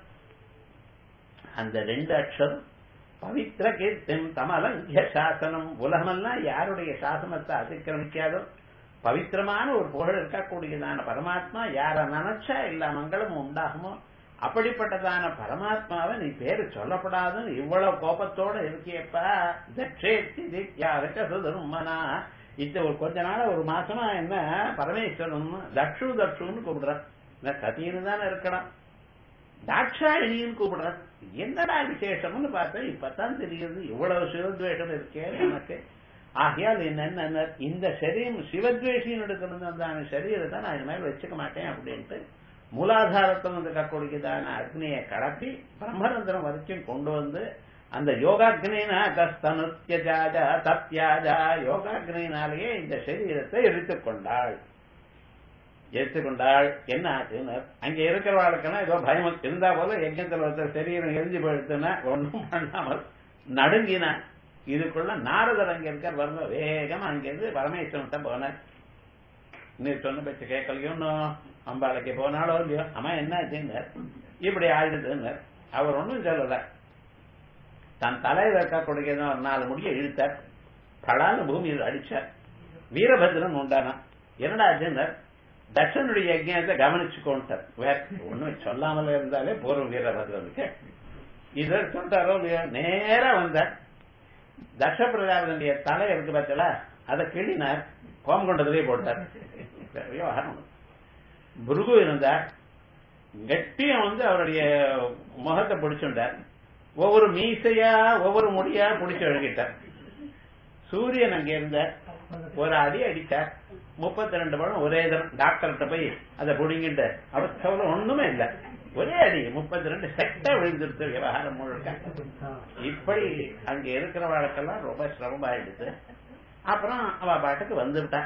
அந்த ரெண்டு அக்ஷரம் பவித்திர கீர்த்தம் தமலங்கிய சாசனம் உலகமெல்லாம் யாருடைய சாசனத்தை அதிக்கிரமிக்காதோ பவித்திரமான ஒரு புகழ் இருக்கக்கூடியதான பரமாத்மா யார நினைச்சா எல்லா மங்களும் உண்டாகுமோ அப்படிப்பட்டதான பரமாத்மாவை நீ பேரு சொல்லப்படாதுன்னு இவ்வளவு கோபத்தோட இருக்கியப்பா தட்சேத்தி தித்யாவச்ச சுதர்மனா இது ஒரு கொஞ்ச நாள் ஒரு மாசமா என்ன பரமேஸ்வரன் தக்ஷு தக்ஷுன்னு கூப்பிடுற சத்தின்னு தானே இருக்கணும் தாட்சாயினின்னு கூப்பிடுற என்னடா விசேஷம்னு பார்த்தேன் இப்பதான் தெரியுது இவ்வளவு சிவத்வேஷம் இருக்கே எனக்கு ஆகையால் என்ன இந்த சரீரம் சிவத்வேஷின்னு எடுக்கணும் சரீரத்தை நான் இது மாதிரி வச்சுக்க மாட்டேன் அப்படின்ட்டு மூலாதாரத்தில் வந்து கக்கூடியதான அக்னியை கடப்பி பிரம்மரந்திரம் வரைக்கும் கொண்டு வந்து அந்த யோகாக்னினா தஸ்தனுத்தியஜாஜா தத்யாஜா யோகாக்னினாலேயே இந்த சரீரத்தை எடுத்துக் கொண்டாள் எடுத்துக்கொண்டாள் என்ன ஆச்சுன்னு அங்க இருக்கிறவாளுக்கெல்லாம் ஏதோ பயம் இருந்தா போல யஜ்யத்தில் ஒருத்தர் சரீரம் எரிஞ்சு போயிடுத்துன்னா ஒன்றும் பண்ணாமல் நடுங்கினா இதுக்குள்ள நாரதர் அங்க இருக்கார் வருங்க வேகமா அங்கிருந்து பரமேஸ்வரன் போனார் நீ சொன்ன பேச்சு கேட்கலையும் அம்பாளைக்கு போனாலோ இல்லையோ அம்மா என்ன ஆச்சுங்க இப்படி ஆயிடுதுன்னு அவர் ஒன்றும் சொல்லல தன் தலையில இருக்கக்கூடிய ஒரு நாலு முடிய இழுத்தார் படான பூமியில் அடிச்சார் வீரபத்ரன் உண்டானா என்னடா ஆச்சுன்னு தட்சனுடைய யஜ்யத்தை கவனிச்சுக்கோன்ட்டார் வேற ஒண்ணும் சொல்லாமல் இருந்தாலே போரும் வீரபத்ரனுக்கு இதை சொல்றாரோ இல்லையோ நேரா வந்தார் தட்ச பிரஜாபதியுடைய தலை இருக்கு பார்த்தல அதை கிழினார் கோமகொண்டத்திலே போட்டார் விவகாரம் புருகு இருந்தார் கட்டியம் வந்து அவருடைய முகத்தை பிடிச்சுட்டார் ஒவ்வொரு மீசையா ஒவ்வொரு முடியா பிடிச்சு எழுதிட்டார் சூரியன் அங்க இருந்த ஒரு அடி அடிச்சார் முப்பத்தி ரெண்டு பழம் ஒரே தரம் டாக்டர்கிட்ட போய் அதை புடிங்கிட்டு அவஸ்தவல ஒண்ணுமே இல்ல ஒரே அடி முப்பத்தி ரெண்டு செட்டா விழுந்துருச்சு விவகாரம் முழுக்க இப்படி அங்க இருக்கிற வழக்கெல்லாம் ரொம்ப சிரமமாயிடுச்சு அப்புறம் அவ பாட்டுக்கு வந்துவிட்டா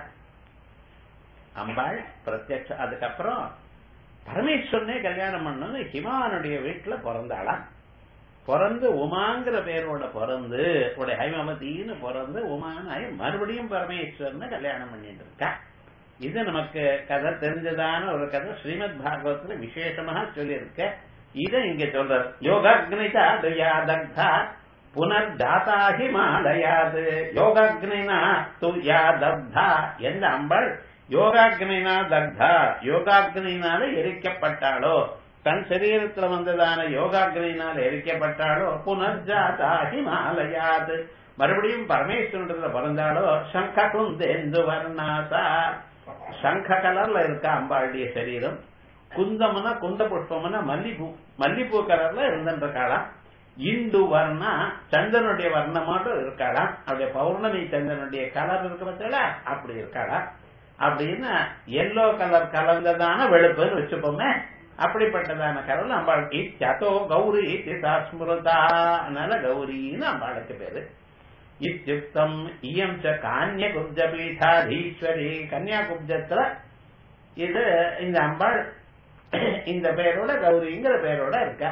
அம்பாள் பிரத்யட்ச அதுக்கப்புறம் பரமேஸ்வரனே கல்யாணம் பண்ணது ஹிமானுடைய வீட்டுல பிறந்தாளா பிறந்து உமாங்கிற பேரோட பிறந்து உடைய ஹைமமதின்னு பிறந்து உமானாய் மறுபடியும் பரமேஸ்வரனை கல்யாணம் பண்ணிட்டு இருக்கா இது நமக்கு கதை தெரிஞ்சதான ஒரு கதை ஸ்ரீமத் பாகவத்துல விசேஷமாக சொல்லியிருக்க இதை இங்க சொல்ற யோகாக்னிதா தயா தக்தா புனர்ஜாதா ஹிமாலயாது யோகாக்னினா துயா தக்தா எந்த அம்பாள் யோகாக்னினா தக்தா யோகாக்னினால எரிக்கப்பட்டாளோ தன் சரீரத்துல வந்ததான யோகாக்னினால் எரிக்கப்பட்டாளோ புனர்ஜாதா ஹிமாலயாது மறுபடியும் பரமேஸ்வரத்துல பிறந்தாளோ சங்க குந்தேந்து வர்ணாசா சங்க கலர்ல இருக்க அம்பாளுடைய சரீரம் குந்தம்னா குந்த புஷ்பம்னா மல்லிப்பூ மல்லிப்பூ கலர்ல இருந்திருக்காளா இந்து வர்ணா சந்திரனுடைய வர்ணமாட்டும் இருக்காளா அப்படியே பௌர்ணமி சந்திரனுடைய கலர் இருக்கு பார்த்தீங்களா அப்படி இருக்காளா அப்படின்னு எல்லோ கலர் கலந்ததான வெளுப்புன்னு வச்சுப்போமே அப்படிப்பட்டதான கலர் அம்பாள் இத்தியதோ கௌரி இத்திதா ஸ்மிருதா அதனால கௌரின்னு அம்பாளுக்கு பேரு இத்தியுக்தம் இயம் ச கான்யகுப்ஜ பீட்டாதீஸ்வரி கன்னியாகுப்ஜத்துல இது இந்த அம்பாள் இந்த பேரோட கௌரிங்கிற பேரோட இருக்க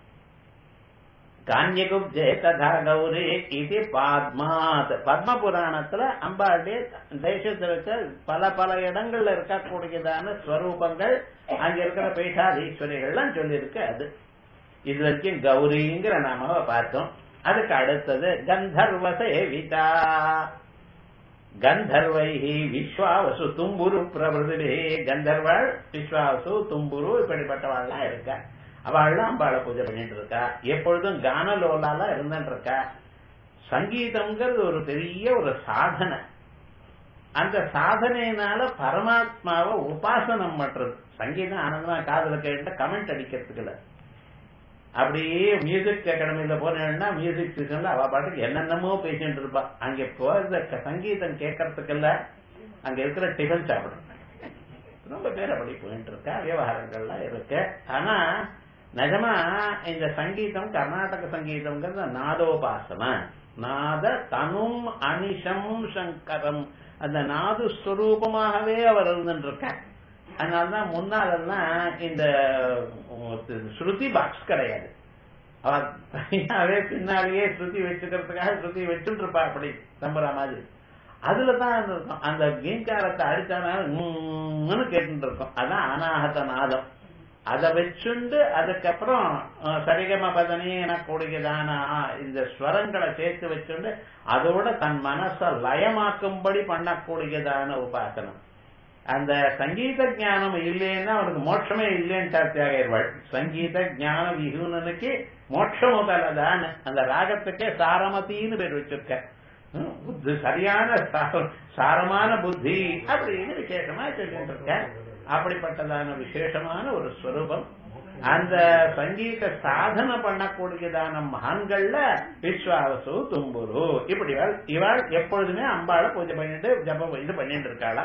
கான்யகுப்ஜே ததா கௌரி இது பாத்மாத் பத்ம புராணத்துல அம்பாளுடைய தேசத்துல இருக்க பல பல இடங்கள்ல இருக்கக்கூடியதான ஸ்வரூபங்கள் அங்க இருக்கிற பீட்டாதீஸ்வரிகள்லாம் சொல்லியிருக்கு அது இது வரைக்கும் கௌரிங்கிற நாம பார்த்தோம் அதுக்கு அடுத்தது கந்தர்வ சேவிதா கந்தர்வை விஸ்வாவசு தும்புரு பிரபுதே கந்தர்வாள் விஸ்வாவசு தும்புரு இப்படிப்பட்டவாள்லாம் இருக்கா அவள்லாம் அம்பாளை பூஜை பண்ணிட்டு இருக்கா எப்பொழுதும் கானலோலால இருந்துட்டு இருக்கா சங்கீதம்ங்கிறது ஒரு பெரிய ஒரு சாதனை அந்த சாதனையினால பரமாத்மாவை உபாசனம் பண்றது சங்கீதம் ஆனந்தமா காதல கேட்ட கமெண்ட் அடிக்கிறதுக்கு இல்ல அப்படியே மியூசிக் அகாடமியில போனேன்னா மியூசிக் சீசன்ல அவ பாட்டுக்கு என்னென்னமோ பேசிட்டு இருப்பா அங்க போறத சங்கீதம் கேட்கறதுக்கு இல்ல அங்க இருக்கிற டிஃபன் சாப்பிடும் ரொம்ப பேர் அப்படி போயிட்டு இருக்கா விவகாரங்கள்லாம் இருக்கு ஆனா நிஜமா இந்த சங்கீதம் கர்நாடக சங்கீதம்ங்கிறது நாதோபாசனை நாத தனும் அனிஷம் சங்கரம் அந்த நாது ஸ்வரூபமாகவே அவர் இருந்துட்டு இருக்கார் அதனாலதான் முன்னாலெல்லாம் இந்த ஸ்ருதி பாக்ஸ் கிடையாது அவர் தனியாவே பின்னாலேயே ஸ்ருதி வச்சுக்கிறதுக்காக ஸ்ருதி வச்சுட்டு இருப்பா அப்படி நம்புற மாதிரி அதுலதான் இருக்கும் அந்த கீங்காரத்தை அடிச்சானு கேட்டு இருக்கோம் அதான் அனாகத நாதம் அதை வச்சுண்டு அதுக்கப்புறம் சரிகம பதனி எனக்கூடியதான இந்த ஸ்வரங்களை சேர்த்து வச்சுண்டு அதோட தன் மனச லயமாக்கும்படி பண்ணக்கூடியதான உபாசனம் அந்த சங்கீத ஜானம் இல்லைன்னா அவனுக்கு மோட்சமே இல்லைன்னு தியாகிடுவாள் சங்கீத ஜான விகுனனுக்கு மோட்சம் முதலதான் அந்த ராகத்துக்கே சாரமத்தின்னு பேர் வச்சிருக்க புத்தி சரியான சாரமான புத்தி அப்படின்னு விசேஷமா சொல்லிட்டு இருக்க அப்படிப்பட்டதான விசேஷமான ஒரு ஸ்வரூபம் அந்த சங்கீத சாதனை பண்ணக்கூடியதான மகான்கள்ல விஸ்வாவசு தும்புரு இப்படி இவாள் எப்பொழுதுமே அம்பாளை பூஜை பண்ணிட்டு ஜபம் இது பண்ணிட்டு இருக்காளா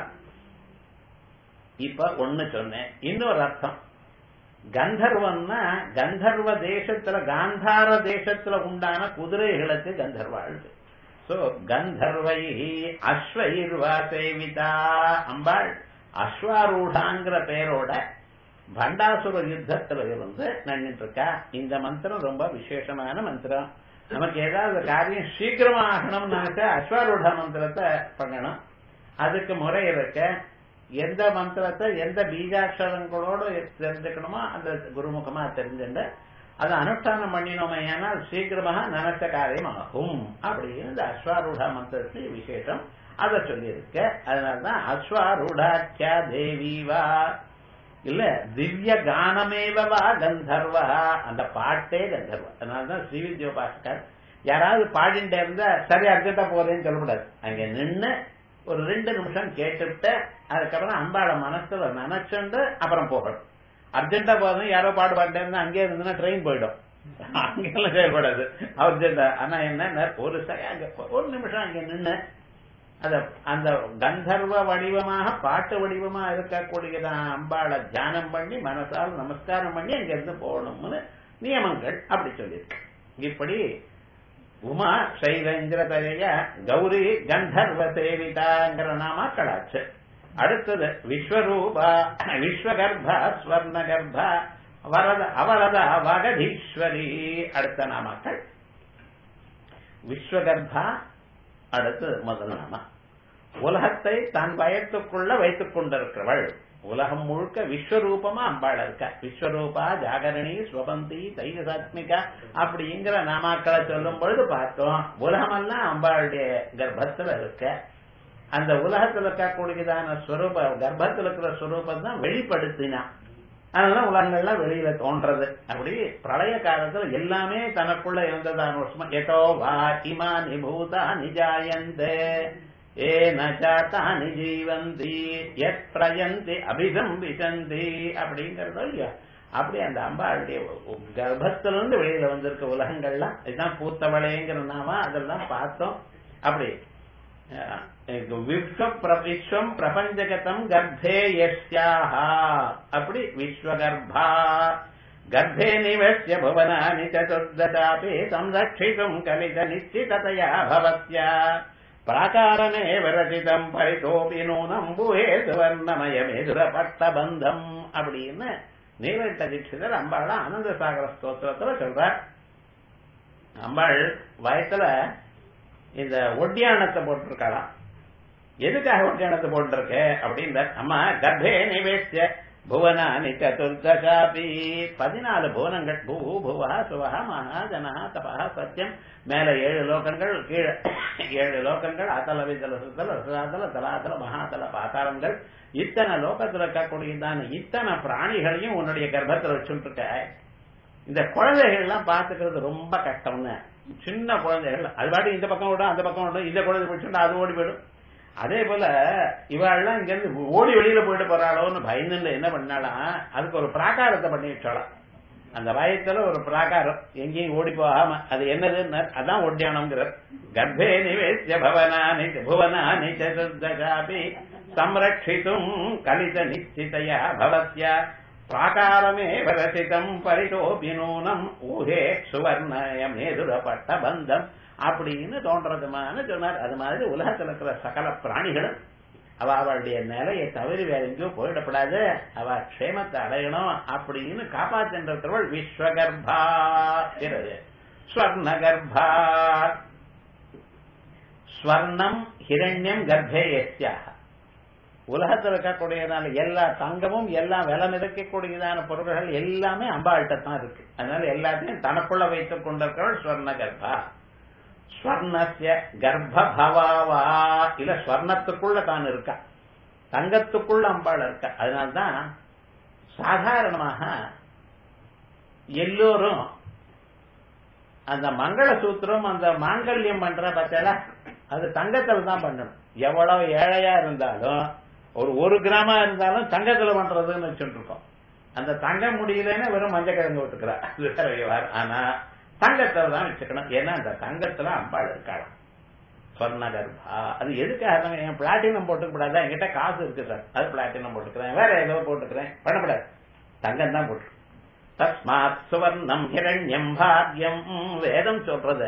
இப்ப ஒண்ணு சொன்னேன் இன்னொரு அர்த்தம் கந்தர்வன்னா கந்தர்வ தேசத்துல காந்தார தேசத்துல உண்டான குதிரைகளுக்கு கந்தர்வாள் சோ கந்தர்வை அஸ்வயிர்வா சேவிதா அம்பாள் அஸ்வாரூடாங்கிற பேரோட பண்டாசுர யுத்தத்துல இருந்து நின்றுட்டு இருக்கா இந்த மந்திரம் ரொம்ப விசேஷமான மந்திரம் நமக்கு ஏதாவது காரியம் சீக்கிரமா ஆகணும்னு நினைச்சா அஸ்வாரூட மந்திரத்தை பண்ணணும் அதுக்கு முறை இருக்க எந்த மந்திரத்தை எந்த பீஜாட்சரங்களோட தெரிஞ்சுக்கணுமோ அந்த குருமுகமா தெரிஞ்சுட்டு அதை அனுஷ்டானம் பண்ணினோமே ஏன்னால் சீக்கிரமாக நினைச்ச காரியம் ஆகும் அப்படின்னு இந்த அஸ்வாரூட மந்திரத்து விசேஷம் அதை சொல்லியிருக்க அதனாலதான் அஸ்வாரூடாக்கியா தேவிவா இல்ல திவ்ய கானமேவா கந்தர்வா அந்த பாட்டே கந்தர்வா அதனாலதான் ஸ்ரீவித்யோபாஸ்கர் யாராவது பாடிண்டே இருந்தா சரி அர்ஜென்டா போறேன்னு சொல்லக்கூடாது அங்க நின்னு ஒரு ரெண்டு நிமிஷம் கேட்டுவிட்டு அதுக்கப்புறம் அம்பாள மனசுல நினைச்சுண்டு அப்புறம் போகணும் அர்ஜென்டா போதும் யாரோ பாடு பாட்டே இருந்தா அங்கே இருந்துன்னா ட்ரெயின் போயிடும் அங்கெல்லாம் செயல்படாது அர்ஜென்டா ஆனா என்ன ஒரு ஒரு நிமிஷம் அங்க நின்று அத அந்த கந்தர்வ வடிவமாக பாட்டு வடிவமா இருக்கக்கூடியதான் அம்பாளை தியானம் பண்ணி மனசால் நமஸ்காரம் பண்ணி அங்க இருந்து போகணும்னு நியமங்கள் அப்படி சொல்லியிருக்கு இப்படி உமா சைலேந்திர தரைய கௌரி கந்தர்வ சேவிதாங்கிற நாமாக்களாச்சு அடுத்தது விஸ்வரூபா விஸ்வகர்ப்பா ஸ்வர்ணகர்ப்பா வரத அவரத வகதீஸ்வரி அடுத்த நாமாக்கள் விஸ்வகர்பா அடுத்து முதல் நாமா உலகத்தை தன் வயத்துக்குள்ள வைத்துக் கொண்டிருக்கிறவள் உலகம் முழுக்க விஸ்வரூபமா அம்பாள் இருக்க விஸ்வரூபா ஜாகரணி ஸ்வபந்தி தைரசாத்மிகா அப்படிங்கிற நாமாக்களை சொல்லும் பொழுது பார்த்தோம் உலகமெல்லாம் அம்பாளுடைய கர்ப்பத்துல இருக்க அந்த உலகத்துல இருக்கக்கூடியதான ஸ்வரூப கர்ப்பத்தில் இருக்கிற ஸ்வரூபம் தான் வெளிப்படுத்தினா அதனால உலகங்கள்லாம் வெளியில தோன்றது அப்படி பிரளய காலத்துல எல்லாமே தனக்குள்ள இருந்ததான வருஷமா எதோ வா இமானி பூதா நிஜாயந்தே ஏ நாத்தானி ஜீவந்தி எத் பிரயந்தி அபிசம்பிசந்தி அப்படிங்கறதோ இல்லையா அப்படி அந்த அம்பாளுடைய கர்ப்பத்திலிருந்து வெளியில வந்திருக்க உலகங்கள்லாம் இதுதான் பூத்தவளைங்கிற நாம அதெல்லாம் பார்த்தோம் அப்படி விஸ்வம் பிரபஞ்சகதம் கர்ப்பே யஸ்யாஹா அப்படி விஸ்வகர்ப்பா கர்ப்பே நிவசிய புவனானி சதுர்தசாபி சம்ரட்சிதும் கலித நிச்சிததயா பவத்யா பிராகாரமேவ ரசிதம் பரிதோபி நூனம் புவே சுவர்ணமயமேதுர பட்டபந்தம் அப்படின்னு நீலட்ட தீட்சிதர் அம்பாள ஆனந்த சாகர ஸ்தோத்திரத்துல சொல்றார் அம்பாள் வயத்துல இந்த ஒட்டியானத்தை போட்டிருக்கலாம் எதுக்காக ஒட்டியானத்தை போட்டிருக்க அப்படின்னு அம்மா கர்ப்பே நிவேசிய புவனானி சதுர்தசாபி பதினாலு புவனங்கள் பூ புவா சுவா மகா ஜனா தபா சத்தியம் மேல ஏழு லோகங்கள் கீழே ஏழு லோகங்கள் அத்தல விதல சுத்தல ரசாதல தலாதல மகாதல பாத்தாளங்கள் இத்தனை லோகத்துல இருக்கக்கூடியதான இத்தனை பிராணிகளையும் உன்னுடைய கர்ப்பத்துல வச்சுட்டு இருக்க இந்த குழந்தைகள் எல்லாம் பாத்துக்கிறது ரொம்ப கஷ்டம்னு சின்ன குழந்தைகள் அது பாட்டு இந்த பக்கம் விடும் அந்த பக்கம் விடும் இந்த குழந்தை பிடிச்சுட்டு அது ஓடி போயிடும் அதே போல இவாள்லாம் இங்க இருந்து ஓடி வெளியில போயிட்டு போறாளோன்னு பயந்துல என்ன பண்ணாலாம் அதுக்கு ஒரு பிராகாரத்தை பண்ணி வச்சாலாம் அந்த வயத்துல ஒரு பிராகாரம் எங்கேயும் ஓடி போகாம அது என்னதுன்னு அதான் ஒட்டியானம்ங்கிறார் கர்ப்பே நிவேசிய பவனானி புவனானி சதுர்தசாபி சம்ரட்சித்தும் கலித நிச்சிதயா பவத்யா பிராகாரமே ரசிதம் பரிதோபி நூனம் ஊஹே சுவர்ணயமேதுரப்பட்ட பந்தம் அப்படின்னு தோன்றதுமான சொன்னார் அது மாதிரி உலகத்தில் இருக்கிற சகல பிராணிகளும் அவ அவளுடைய நிலையை தவிர வேற எங்கேயோ போயிடப்படாது அவ க்ஷேமத்தை அடையணும் அப்படின்னு காப்பாற்றின்றவள் விஸ்வகர்பா ஸ்வர்ணகர்பா ஸ்வர்ணம் ஹிரண்யம் கர்ப்பே எஸ்யாக உலகத்தில் இருக்கக்கூடியதான எல்லா தங்கமும் எல்லாம் விலை மிதக்கக்கூடியதான பொருள்கள் எல்லாமே அம்பாள்கிட்ட தான் இருக்கு அதனால எல்லாத்தையும் தனக்குள்ள வைத்துக் கொண்டிருக்கிறவள் ஸ்வர்ண கர்ப்பா ஸ்வர்ணசிய கர்ப்பபவாவா இல்ல ஸ்வர்ணத்துக்குள்ள தான் இருக்கா தங்கத்துக்குள்ள அம்பாள் இருக்கா அதனால்தான் சாதாரணமாக எல்லோரும் அந்த மங்கள சூத்திரம் அந்த மாங்கல்யம் பண்ற பத்தில அது தங்கத்துல தான் பண்ணணும் எவ்வளவு ஏழையா இருந்தாலும் ஒரு ஒரு கிராமா இருந்தாலும் தங்கத்துல பண்றதுன்னு வச்சுட்டு இருக்கோம் அந்த தங்கம் முடியலன்னா வெறும் மஞ்சள் கிழங்கு விட்டுக்கிறார் ஆனா தங்கத்துல தான் வச்சுக்கணும் ஏன்னா அந்த தங்கத்துல அம்பாள் இருக்காளாம் சொர்ண கர்ப்பா அது எதுக்காக என் பிளாட்டினம் போட்டுக்க கூடாது என்கிட்ட காசு இருக்கு சார் அது பிளாட்டினம் போட்டுக்கிறேன் வேற ஏதோ போட்டுக்கிறேன் பண்ணக்கூடாது தங்கம் தான் போட்டு தஸ்மாத் சுவர்ணம் ஹிரண்யம் பாக்யம் வேதம் சொல்றது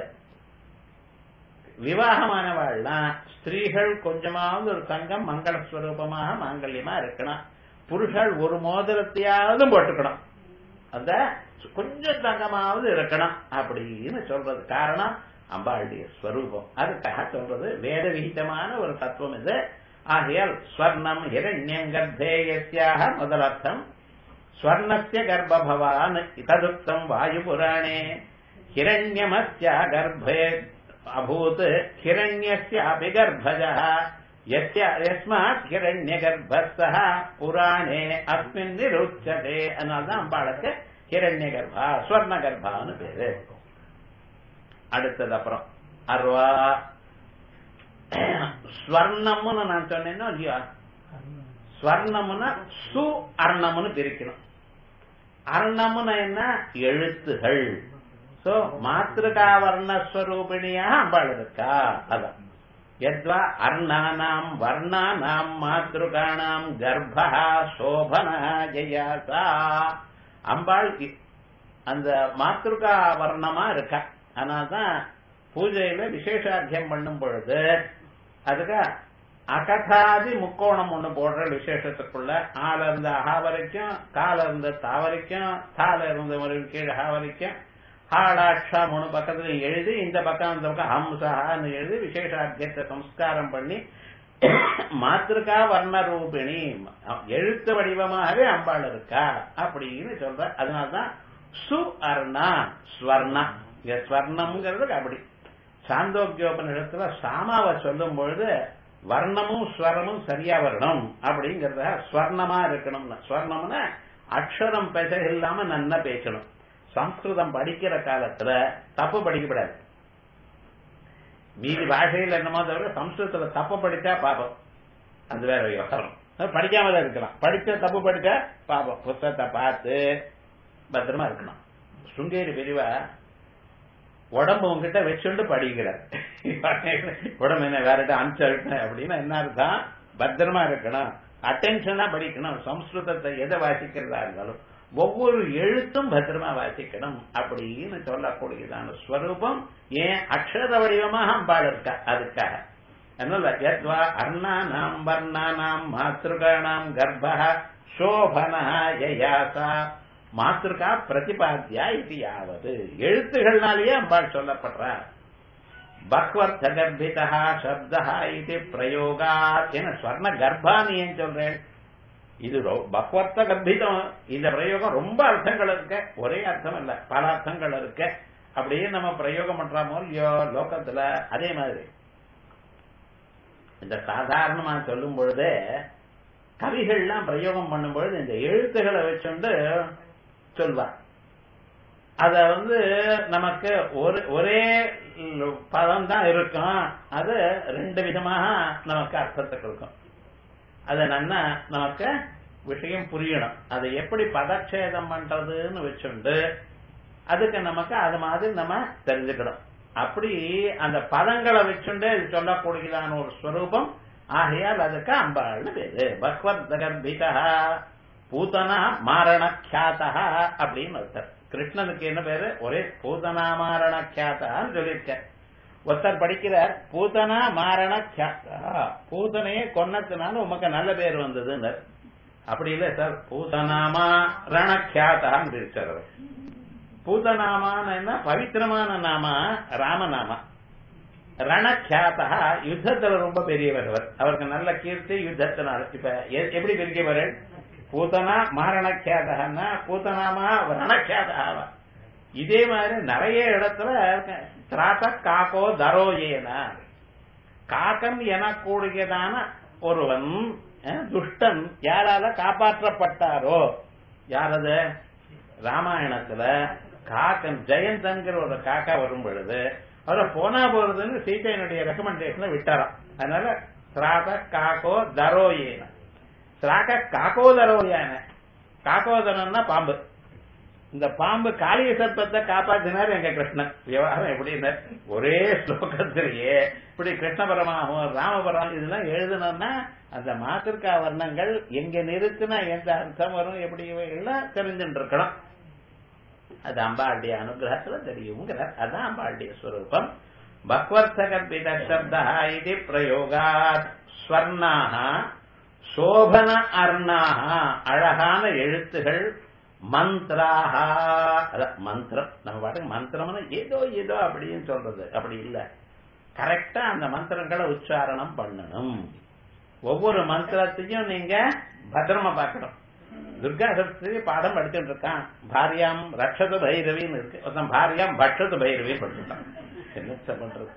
விவாகமானவாள்லாம் ஸ்திரீகள் கொஞ்சமாவது ஒரு தங்கம் மங்களஸ்வரூபமாக மாங்கல்யமா இருக்கணும் புருஷர்கள் ஒரு மோதிரத்தையாவது போட்டுக்கணும் அந்த கொஞ்சம் தங்கமாவது இருக்கணும் அப்படின்னு சொல்றது காரணம் அம்பாளுடைய ஸ்வரூபம் அதுக்காக சொல்றது வேத விகிதமான ஒரு தத்துவம் இது ஆகையால் ஸ்வர்ணம் ஹிரண்யம் கர்ப்பேயஸ்யாக முதலர்த்தம் ஸ்வர்ணஸ்ய கர்ப்பபவான் ததுக்தம் வாயு புராணே ஹிரண்யமஸ்ய கர்ப்பே அபூத் ஹிரண்யஸ்யாபி கர்ப்பஜः யஸ்மாத் ஹிரண்ய கர்ப்பஸ்தः புராணே அஸ்மின் நிருச்சதே அதனால்தான் அம்பாளுக்கு ஹிரண்ய கர்ப்பா ஸ்வர்ண கர்ப்பான்னு பேரு அடுத்தது அப்புறம் அர்வா ஸ்வர்ணம்னு நான் சொன்னேன்னா இல்லையா ஸ்வர்ணம்னா சு அர்ணம்னு பிரிக்கணும் அர்ணம்னு என்ன எழுத்துகள் சோ மாத்திருக்கா வர்ணஸ்வரூபிணியாக அம்பாள் இருக்கா அதான் யத்வா அர்ணானாம் வர்ணானாம் மாத்திருக்கானாம் கர்ப்பா சோபனா ஜெயாசா அம்பாள் அந்த மாத்திருக்கா வர்ணமா இருக்கா அதனால்தான் பூஜையில விசேஷாத்தியம் பண்ணும் பொழுது அதுக்கு அகதாதி முக்கோணம் ஒண்ணு போடுற விசேஷத்துக்குள்ள ஆல இருந்து அஹா வரைக்கும் கால இருந்து தா வரைக்கும் தால இருந்து ஒரு கீழே ஹா வரைக்கும் ஹாளாட்சா மூணு பக்கத்துல எழுதி இந்த பக்கம் இந்த பக்கம் ஹம்சஹான்னு எழுதி விசேஷாத்தியத்தை சம்ஸ்காரம் பண்ணி மாத்திருக்கா வர்ண ரூபிணி எழுத்து வடிவமாகவே அம்பாள் இருக்கா அப்படின்னு சொல்ற அதனால்தான் சு அர்ணா ஸ்வர்ணா இங்க ஸ்வர்ணம்ங்கிறது அப்படி சாந்தோக்கியோபனிடத்துல சாமாவை சொல்லும் பொழுது வர்ணமும் ஸ்வரமும் சரியா வரணும் அப்படிங்கறத ஸ்வர்ணமா இருக்கணும்னு ஸ்வர்ணம்னா அக்ஷரம் பேச இல்லாம நன்னா பேசணும் சம்ஸ்கிருதம் படிக்கிற காலத்துல தப்பு படிக்கப்படாது மீதி பாஷையில் என்னமோ தவிர சம்ஸ்கிருதத்துல தப்பு படிச்சா பாபம் அது வேற விவகாரம் அது படிக்காம தான் இருக்கலாம் படிச்ச தப்பு படிச்சா பாபம் புத்தகத்தை பார்த்து பத்திரமா இருக்கணும் சுங்கேரி பிரிவா உடம்பு உங்ககிட்ட வச்சுண்டு படிக்கிறார் உடம்பு என்ன வேற அனுப்பிச்சு அப்படின்னா என்ன அர்த்தம் பத்திரமா இருக்கணும் அட்டென்ஷனா படிக்கணும் சம்ஸ்கிருதத்தை எதை வாசிக்கிறதா இருந்தாலும் ஒவ்வொரு எழுத்தும் பத்திரமா வாசிக்கணும் அப்படின்னு சொல்லக்கூடியதான ஸ்வரூபம் ஏன் அக்ஷர வடிவமாக அம்பாள் இருக்கா அதுக்காக அதனால யத்வா அர்ணானாம் வர்ணானாம் மாத்திருகாணாம் கர்ப்ப சோபனா யயாசா மாத்திருக்கா பிரதிபாத்தியா இது யாவது எழுத்துகள்னாலேயே அம்பாள் சொல்லப்படுறார் பக்வர்த்த கர்ப்பிதா சப்தா இது பிரயோகா என ஸ்வர்ண கர்ப்பான்னு ஏன் சொல்றேன் இது பக்வர்த்த கர்ப்பிதம் இந்த பிரயோகம் ரொம்ப அர்த்தங்கள் இருக்க ஒரே அர்த்தம் இல்ல பல அர்த்தங்கள் இருக்க அப்படியே நம்ம பிரயோகம் பண்றோமோ இல்லையோ லோகத்துல அதே மாதிரி இந்த சாதாரணமா சொல்லும் பொழுதே கவிகள்லாம் பிரயோகம் பண்ணும் பொழுது இந்த எழுத்துக்களை வச்சுண்டு சொல்வார் அத வந்து நமக்கு ஒரு ஒரே பதம் தான் இருக்கும் அது ரெண்டு விதமாக நமக்கு அர்த்தத்தை கொடுக்கும் அது நன்னா நமக்கு விஷயம் புரியணும் அதை எப்படி பதச்சேதம் பண்றதுன்னு வச்சுண்டு அதுக்கு நமக்கு அது மாதிரி நம்ம தெரிஞ்சுக்கணும் அப்படி அந்த பதங்களை வச்சுண்டு இது சொல்லக்கூடியதான ஒரு ஸ்வரூபம் ஆகையால் அதுக்கு அம்பாள்னு பேரு பக்வத் கர்ப்பிதா பூதனா மாரண கியாத்தா அப்படின்னு ஒருத்தர் கிருஷ்ணனுக்கு என்ன பேரு ஒரே பூதனா மாரண கியாத்தான்னு சொல்லியிருக்க ஒருத்தர் படிக்கிறார் பூதனா மாரண கியாத்தா பூதனையே கொன்னதுனால உமக்கு நல்ல பேர் வந்ததுன்னு அப்படி இல்ல சார் பூதனாமா ரணக்கியாத்தான்னு பிரிச்சார் அவர் பூதநாமான என்ன பவித்திரமான நாமா ராமநாமா ரணக்கியாத்தா யுத்தத்துல ரொம்ப பெரியவர் அவர் அவருக்கு நல்ல கீர்த்தி யுத்தத்தினால இப்ப எப்படி பிரிக்கவர் பூதனா மாரணக்கியாதகன்னா பூதனாமா ரணக்கியாதகாவா இதே மாதிரி நிறைய இடத்துல திராச காக்கோ தரோ ஏன காக்கன் எனக்கூடியதான ஒருவன் துஷ்டன் யாரால காப்பாற்றப்பட்டாரோ யாரது ராமாயணத்துல காக்கன் ஜெயந்தன்கிற ஒரு காக்கா வரும் பொழுது அவரை போனா போறதுன்னு சீதையனுடைய ரெக்கமெண்டேஷன்ல விட்டாராம் அதனால திராச காக்கோ தரோ ஏன திராக காக்கோதரோயான காக்கோதரம்னா பாம்பு இந்த பாம்பு காளிய சர்ப்பத்தை காப்பாத்தினார் எங்க கிருஷ்ணன் விவகாரம் எப்படின்னா ஒரே ஸ்லோகத்திலேயே இப்படி கிருஷ்ண பரமாகவும் ராமபரம் இதெல்லாம் எழுதணும்னா அந்த மாத்திருக்கா வர்ணங்கள் எங்க நிறுத்தினா எந்த அர்த்தம் வரும் எப்படி எல்லாம் தெரிஞ்சுட்டு இருக்கணும் அது அம்பாளுடைய அனுகிரகத்துல தெரியுங்கிறார் அதான் அம்பாளுடைய ஸ்வரூபம் பக்வர்த்த கற்பித சப்தா இது பிரயோகாத் ஸ்வர்ணாக சோபன அர்ணாக அழகான எழுத்துகள் மந்த்ராக மந்திரம் நம்ம பாட்டுக்கு மந்திரம்னா ஏதோ ஏதோ அப்படின்னு சொல்றது அப்படி இல்ல கரெக்டா அந்த மந்திரங்களை உச்சாரணம் பண்ணணும் ஒவ்வொரு மந்திரத்தையும் நீங்க பத்திரமா பார்க்கணும் துர்கா சப்ததி பாடம் படிச்சுட்டு இருக்கான் பாரியாம் ரட்சது பைரவின்னு இருக்கு ஒருத்தன் பாரியாம் பட்சது பைரவி படிச்சுட்டான் என்ன பண்றது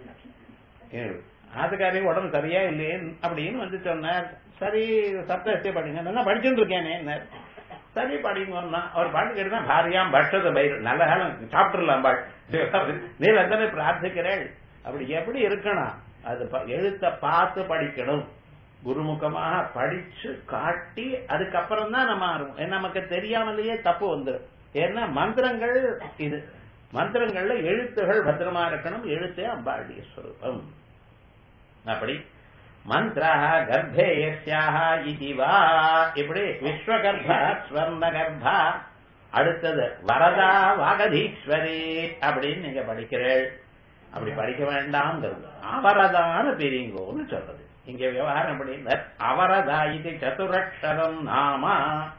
ஆத்துக்காரி உடம்பு சரியா இல்லையே அப்படின்னு வந்து சொன்னார் சரி சப்தத்தை படிங்க நல்லா படிச்சுட்டு இருக்கேனே சரி படிங்கன்னா அவர் பாட்டு கேட்டுனா பாரியாம் பட்சத பயிர் நல்ல காலம் சாப்பிட்டுலாம் பாள் நீ எத்தனை பிரார்த்திக்கிறேள் அப்படி எப்படி இருக்கணும் அது எழுத்த பார்த்து படிக்கணும் குருமுகமாக படிச்சு காட்டி அதுக்கப்புறம் தான் நம்ம ஆரம்பம் நமக்கு தெரியாமலேயே தப்பு வந்துடும் ஏன்னா மந்திரங்கள் இது மந்திரங்கள்ல எழுத்துகள் பத்திரமா இருக்கணும் எழுத்தே அம்பாளுடைய ஸ்வரூபம் அப்படி மந்திரா கர்ப்பே யஸ்யாக இதுவா இப்படி விஸ்வகர்ப்ப ஸ்வர்ண கர்ப்பா அடுத்தது வரதா வாகதீஸ்வரி அப்படின்னு நீங்க படிக்கிறீள் அப்படி படிக்க வேண்டாம்ங்கிறது அவரதான பெரியங்கோன்னு சொல்றது இங்க விவகாரம் எப்படி அவரதா இது சதுரக்ஷரம் நாமா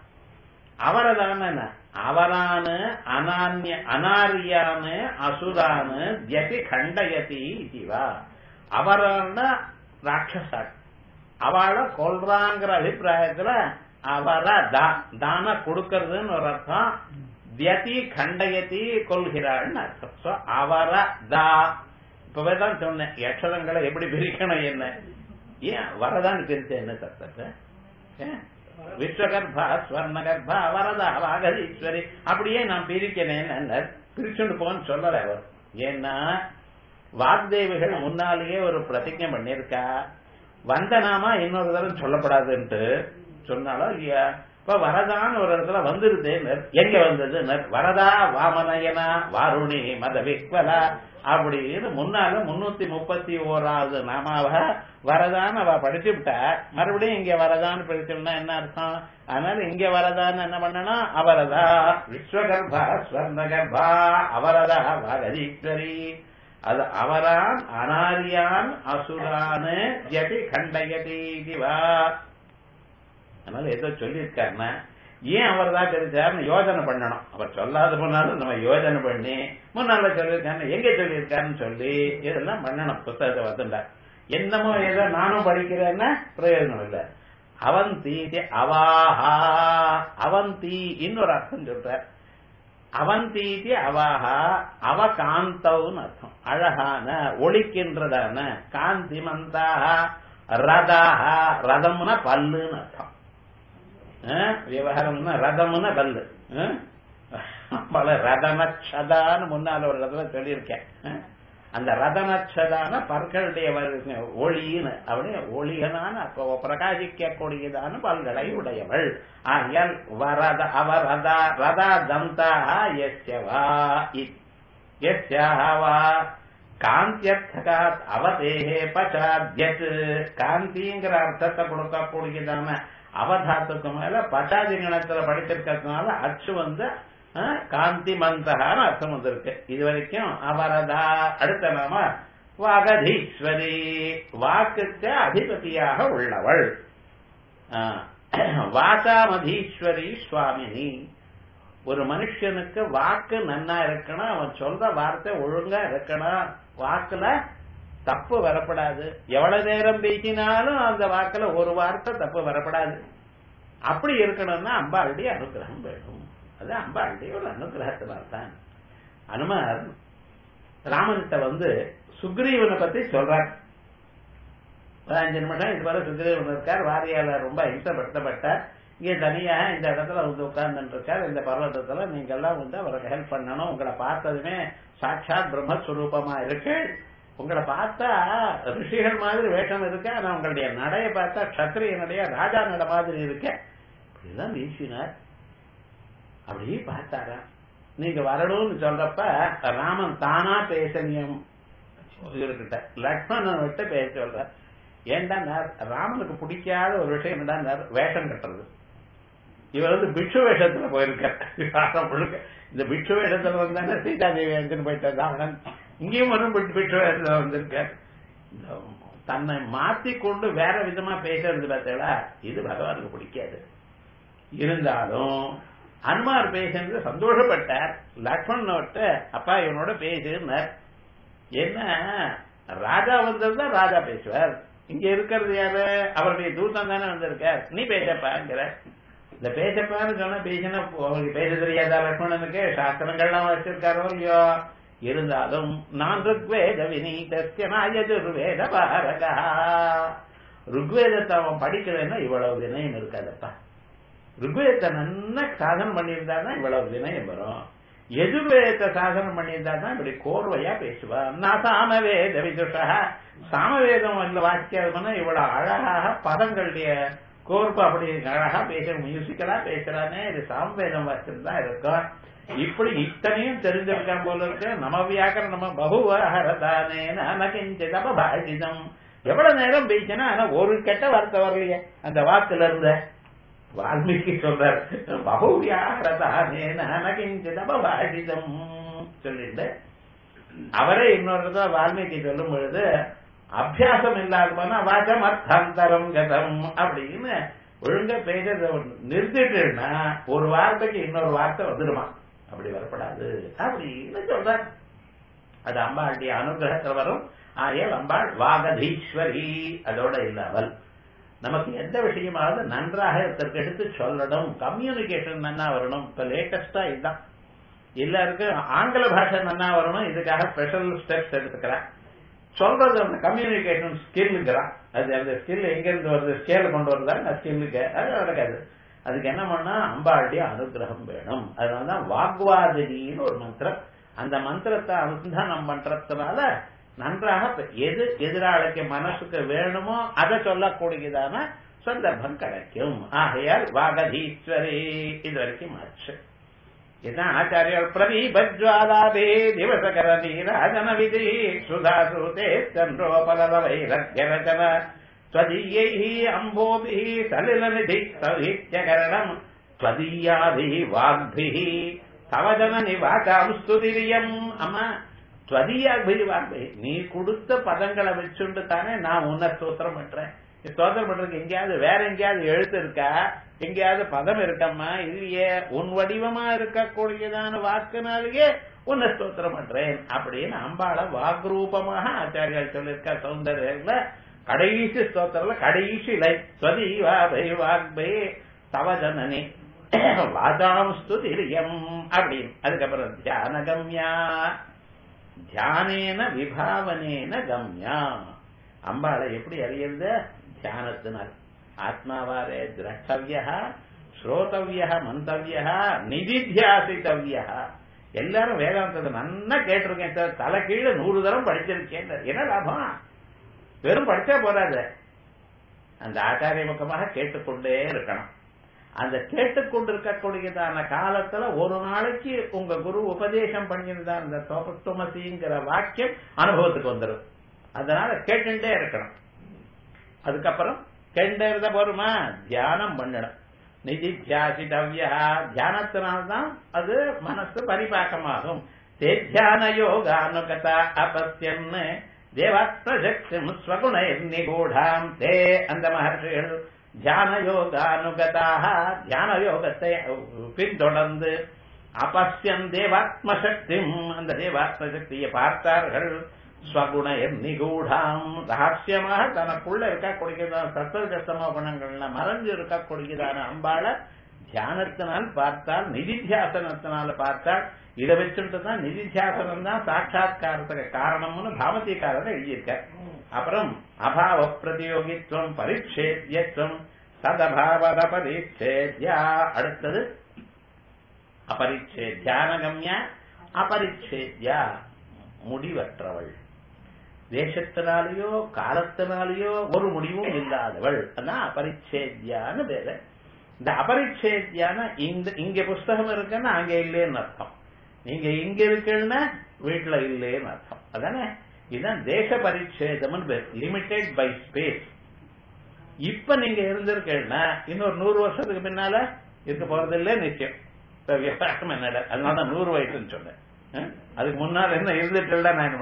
அவரதான என்ன அவரானு அனான்ய அனாரியானு அசுரானு தியதி கண்டயதி இதுவா அவரான ராட்சசா அவளை கொல்றாங்கிற அபிப்பிராயத்துல அவர தான கொடுக்கறதுன்னு ஒரு அர்த்தம் தியதி கண்டயதி கொள்கிறாள்னு அர்த்தம் சோ அவர தா இப்பவே தான் சொன்னேன் யக்ஷதங்களை எப்படி பிரிக்கணும் என்ன ஏன் வரதான்னு பிரிச்ச என்ன தத்தத்தை விஸ்வகர்ப்பா ஸ்வர்ணகர்ப்பா வரதா வாகதீஸ்வரி அப்படியே நான் பிரிக்கிறேன் பிரிச்சுட்டு போன்னு சொல்லல அவர் ஏன்னா வாக்தேவிகள் முன்னாலேயே ஒரு பிரதிஜை பண்ணிருக்கா வந்தனாமா இன்னொரு தடவை சொல்லப்படாதுன்ட்டு சொன்னாலும் இல்லையா இப்ப வரதான்னு ஒரு இடத்துல வந்துருது எங்க வந்தது வரதா வாமனயனா வாருணி மத விக்வலா அப்படின்னு முன்னால முன்னூத்தி முப்பத்தி ஓராவது நாமாவ வரதான்னு அவ படிச்சு விட்டா மறுபடியும் இங்க வரதான்னு படிச்சோம்னா என்ன அர்த்தம் அதனால இங்க வரதான்னு என்ன பண்ணணும் அவரதா விஸ்வகர்ப்பா ஸ்வர்ணகர்ப்பா அவரதா வாகதீஸ்வரி அது அவரான் அனாரியான் அசுரான் ஜதி கண்டயதி வா அதனால ஏதோ சொல்லியிருக்காருன்னா ஏன் அவர் தான் தெரிஞ்சாருன்னு யோஜனை பண்ணணும் அவர் சொல்லாத போனாலும் நம்ம யோஜனை பண்ணி முன்னால சொல்லியிருக்காரு எங்க சொல்லியிருக்காருன்னு சொல்லி இதெல்லாம் பண்ணணும் புத்தகத்தை வந்துட்டா என்னமோ ஏதோ நானும் படிக்கிறேன்னா பிரயோஜனம் இல்லை அவந்தி அவாஹா அவந்தி இன்னொரு அர்த்தம் சொல்ற அவந்தீதி அவாஹா அவ காந்தவுன்னு அர்த்தம் அழகான ஒழிக்கின்றதான காந்தி மந்தாக ரதாக ரதம்னா பல்லுன்னு அர்த்தம் விவகாரம்னா ரதம்னா பல்லு பல ரதனச்சதான்னு முன்னால ஒரு இடத்துல சொல்லியிருக்கேன் அந்த ரதனச்சதான பற்களுடைய ஒளின்னு அப்படியே ஒளியனான பிரகாசிக்க கூடியதான பல்களை உடையவள் ஆகியால் வரத அவரதா ரதா தந்தாக எஸ்யவா எஸ்யாவா காந்தியர்த்தகாத் அவதேகே பச்சாத்யத் காந்திங்கிற அர்த்தத்தை கொடுக்கக்கூடியதான அவதாத்துக்கு மேல பட்டாதி கணத்துல படிச்சிருக்கிறதுனால அச்சு வந்து காந்தி மந்தகான்னு அர்த்தம் வந்திருக்கு இது வரைக்கும் அவரதா அடுத்த நாம வாகதீஸ்வரி வாக்குக்கு அதிபதியாக உள்ளவள் வாசாமதீஸ்வரி சுவாமினி ஒரு மனுஷனுக்கு வாக்கு நன்னா இருக்கணும் அவன் சொல்ற வார்த்தை ஒழுங்கா இருக்கணும் வாக்குல தப்பு வரப்படாது எவ்வளவு நேரம் பேசினாலும் அந்த வாக்குல ஒரு வார்த்தை தப்பு வரப்படாது அப்படி இருக்கணும்னா அம்பாளுடைய அனுகிரகம் வேணும் அது அம்பாளுடைய ஒரு அனுகிரகத்தினால் தான் அனுமார் ராமன்கிட்ட வந்து சுக்ரீவனை பத்தி சொல்றார் அஞ்சு நிமிஷம் இது வரை சுக்ரீவன் இருக்கார் வாரியால ரொம்ப இம்சப்படுத்தப்பட்டார் இங்க தனியா இந்த இடத்துல வந்து உட்கார்ந்து இருக்கார் இந்த பர்வத்தத்துல நீங்க எல்லாம் வந்து அவருக்கு ஹெல்ப் பண்ணணும் உங்களை பார்த்ததுமே சாட்சாத் பிரம்மஸ்வரூபமா இருக்கு உங்களை பார்த்தா ரிஷிகள் மாதிரி வேஷம் இருக்கு ஆனா உங்களுடைய நடைய பார்த்தா கத்திரியனுடைய ராஜா நட மாதிரி இருக்க இப்படிதான் வீசினார் அப்படியே பார்த்தாரா நீங்க வரணும்னு சொல்றப்ப ராமன் தானா பேசணியம் இவர்கிட்ட லக்ஷ்மணன் விட்டு பேச சொல்ற ஏன்டா ராமனுக்கு பிடிக்காத ஒரு விஷயம் என்னடா வேஷம் கட்டுறது இவர் வந்து பிக்ஷு வேஷத்துல போயிருக்கார் முழுக்க இந்த பிக்ஷு வேஷத்துல வந்தானே சீதாதேவி அங்கன்னு போயிட்டார் ராவணன் இங்கேயும் வரும் பிக்ஷு வேஷத்துல வந்திருக்கார் தன்னை மாத்தி கொண்டு வேற விதமா பேசுறது பார்த்தீங்களா இது பகவானுக்கு பிடிக்காது இருந்தாலும் அனுமார் பேசுறது சந்தோஷப்பட்டார் லக்ஷ்மணோட்ட அப்பா இவனோட பேசுனார் என்ன ராஜா வந்திருந்தா ராஜா பேசுவார் இங்க இருக்கிறது யாரு அவருடைய தூத்தம் தானே வந்திருக்கார் நீ பேசப்பாங்கிற இந்த பேசப்பான்னு சொன்னா பேசினா அவங்களுக்கு பேச தெரியாதா லக்ஷ்மணனுக்கு சாஸ்திரங்கள்லாம் வச்சிருக்காரோ இல்லையோ இருந்தாலும் நான் ருக்வேத வினீதஸ்ய நாயதுர்வேத பாரகா ருக்வேதத்தை அவன் படிக்கலைன்னா இவ்வளவு வினயம் இருக்காதப்பா ருக்வேதத்தை நல்லா சாதனம் பண்ணியிருந்தான்னா இவ்வளவு வினயம் வரும் எதிர்வேதத்தை சாதனம் பண்ணியிருந்தா தான் இப்படி கோர்வையா பேசுவான் நான் சாமவேத விதுஷா சாமவேதம் இல்ல வாக்கியம் இவ்வளவு அழகாக பதங்களுடைய கோர்ப்பு அப்படி அழகா பேசுற மியூசிக்கலா பேசுறானே இது சாமவேதம் வாக்கியம் தான் இருக்கும் இப்படி இத்தனையும் தெரிஞ்சிருக்கான் போல இருக்கு நம வியாக்கரண நம்ம பகுவஹரதானே நகிஞ்ச தபாஷிதம் எவ்வளவு நேரம் பேசினா ஆனா ஒரு கெட்ட வார்த்தை வரலையே அந்த வாக்குல இருந்த வால்மீகி சொல்றார் பகுவியாகிதம் சொல்லிட்டு அவரே இன்னொரு வால்மீகி சொல்லும் பொழுது அபியாசம் இல்லாத போனா வாச்சம் அர்த்தாந்தரம் கதம் அப்படின்னு ஒழுங்கா பேசுறத நிறுத்திட்டுன்னா ஒரு வார்த்தைக்கு இன்னொரு வார்த்தை வந்துடுமா அப்படி வரப்படாது அப்படின்னு சொல்றாங்க அது அம்பாளுடைய அனுகிரகத்தில் வரும் ஆகையால் அம்பாள் வாகதீஸ்வரி அதோட இல்லாமல் நமக்கு எந்த விஷயமாவது நன்றாக ஒருத்தருக்கு எடுத்து சொல்லணும் கம்யூனிகேஷன் நன்னா வரணும் இப்ப லேட்டஸ்டா இதுதான் எல்லாருக்கும் ஆங்கில பாஷை நன்னா வரணும் இதுக்காக ஸ்பெஷல் ஸ்டெப்ஸ் எடுத்துக்கிறேன் சொல்றது அந்த கம்யூனிகேஷன் ஸ்கில்லுங்கிறான் அது அந்த ஸ்கில் எங்க இருந்து வருது ஸ்கேல் கொண்டு வருதா அந்த ஸ்கில்லுக்கு அது நடக்காது அதுக்கு என்ன பண்ணா அம்பாளுடைய அனுகிரகம் வேணும் அதனாலதான் வாக்வாதினின்னு ஒரு மந்திரம் அந்த மந்திரத்தை அனுசந்தானம் பண்றதுனால நன்றாக எது எதிராளிக்கு மனசுக்கு வேணுமோ அதை சொல்லக்கூடியதான சந்தர்ப்பம் கிடைக்கும் ஆகையால் வாகதீஸ்வரி இது வரைக்கும் ஆச்சு இதுதான் ஆச்சாரியர் பிரதீபஜ்வாலாபே திவசகர நீராஜன விதி சுதாசூதே சந்திரோபலவைரத்யரச்சன त्वदीयैः अम्बोभिः सलिलनिधिः सौहित्यकरणम् त्वदीयाभिः वाग्भिः तव जननि வாக்காம் ஸ்துதிரியம் அம்மா துவதியாபிரி வாக்பி நீ கொடுத்த பதங்களை வச்சுண்டு தானே நான் உன்னை ஸ்தோத்திரம் பண்றேன் ஸ்தோத்திரம் பண்றதுக்கு எங்கேயாவது வேற எங்கேயாவது எழுத்து இருக்கா எங்கேயாவது பதம் இருக்கம்மா இல்லையே உன் வடிவமா இருக்கக்கூடியதான வாக்குனாலேயே உன்னை ஸ்தோத்திரம் பண்றேன் அப்படின்னு அம்பாள வாக்ரூபமாக ஆச்சாரியால் சொல்லியிருக்கா சௌந்தர்யில கடைசி ஸ்தோத்திரல கடைசி லைன் ஸ்வதி வாபை வாக்பே தவ ஜனனி வாதாம் ஸ்துதிரியம் அப்படின்னு அதுக்கப்புறம் தியான கம்யா தியானேன விபாவனேன கம்யா அம்பாளை எப்படி அறியறது தியானத்தினால் ஆத்மாவாரே திரஷ்டவிய ஸ்ரோதவிய மந்தவிய நிதித்தியாசித்தவிய எல்லாரும் வேதாந்தத்தை நன்னா கேட்டிருக்கேன் சார் தலை கீழே நூறு தரம் படிச்சிருக்கேன் என்ன லாபம் வெறும் படிச்சா போறாது அந்த ஆச்சாரிய முகமாக கேட்டுக்கொண்டே இருக்கணும் அந்த கேட்டுக்கொண்டிருக்கக்கூடியதான காலத்துல ஒரு நாளைக்கு உங்க குரு உபதேசம் பண்ணியிருந்தா அந்த தோபத்துமசிங்கிற வாக்கியம் அனுபவத்துக்கு வந்துடும் அதனால கேட்டுட்டே இருக்கணும் அதுக்கப்புறம் கேட்டே இருந்தா போருமா தியானம் பண்ணணும் நிதி தியாசிதவ்யா தியானத்தினால்தான் அது மனசு பரிபாக்கமாகும் தே தியான யோகானுகதா அபத்தியன்னு தேவாத்மசக்திம் ஸ்வகுணைர் நிகூடாம் தே அந்த மகர்ஷிகள் தியான யோகானுகதாக தியான யோகத்தை பின்தொடர்ந்து அபஸ்யன் தேவாத்மசக்திம் அந்த தேவாத்மசக்தியை பார்த்தார்கள் ஸ்வகுணைர் நிகூடாம் ரகசியமாக தனக்குள்ள இருக்கக்கூடியதான சத்தர்கத்தம குணங்கள்ல மறைஞ்சு இருக்கக்கூடியதான அம்பாள தியானத்தினால் பார்த்தால் நிதித்தியாசனத்தினால பார்த்தால் இதை வச்சுட்டு தான் நிதித்தியாசனம் தான் சாட்சாத்காரத்துக்கு காரணம்னு பாமதிக்காரர் எழுதியிருக்க அப்புறம் அபாவ பிரதியோகித்துவம் பரிச்சேத்யத்துவம் சதபாவத பரிச்சேத்யா அடுத்தது அபரிச்சேத்யானகம்யா அபரிச்சேத்யா முடிவற்றவள் தேசத்தினாலேயோ காலத்தினாலேயோ ஒரு முடிவும் இல்லாதவள் அதான் அபரிச்சேத்யான்னு பேரு இந்த அபரிச்சேத்யான இந்த இங்க புஸ்தகம் இருக்குன்னா அங்க இல்லேன்னு அர்த்தம் நீங்க இங்க இருக்குன்னா வீட்டுல இல்லேன்னு அர்த்தம் அதானே இதுதான் தேச பரிச்சேதம்னு பேர் லிமிடெட் பை ஸ்பேஸ் இப்ப நீங்க இருந்திருக்கீங்கன்னா இன்னொரு நூறு வருஷத்துக்கு பின்னால இருக்க போறது இல்ல நிச்சயம் விவகாரம் என்னடா அதனாலதான் நூறு வயசுன்னு சொன்னேன் அதுக்கு முன்னால் என்ன இருந்துட்டு நான் என்ன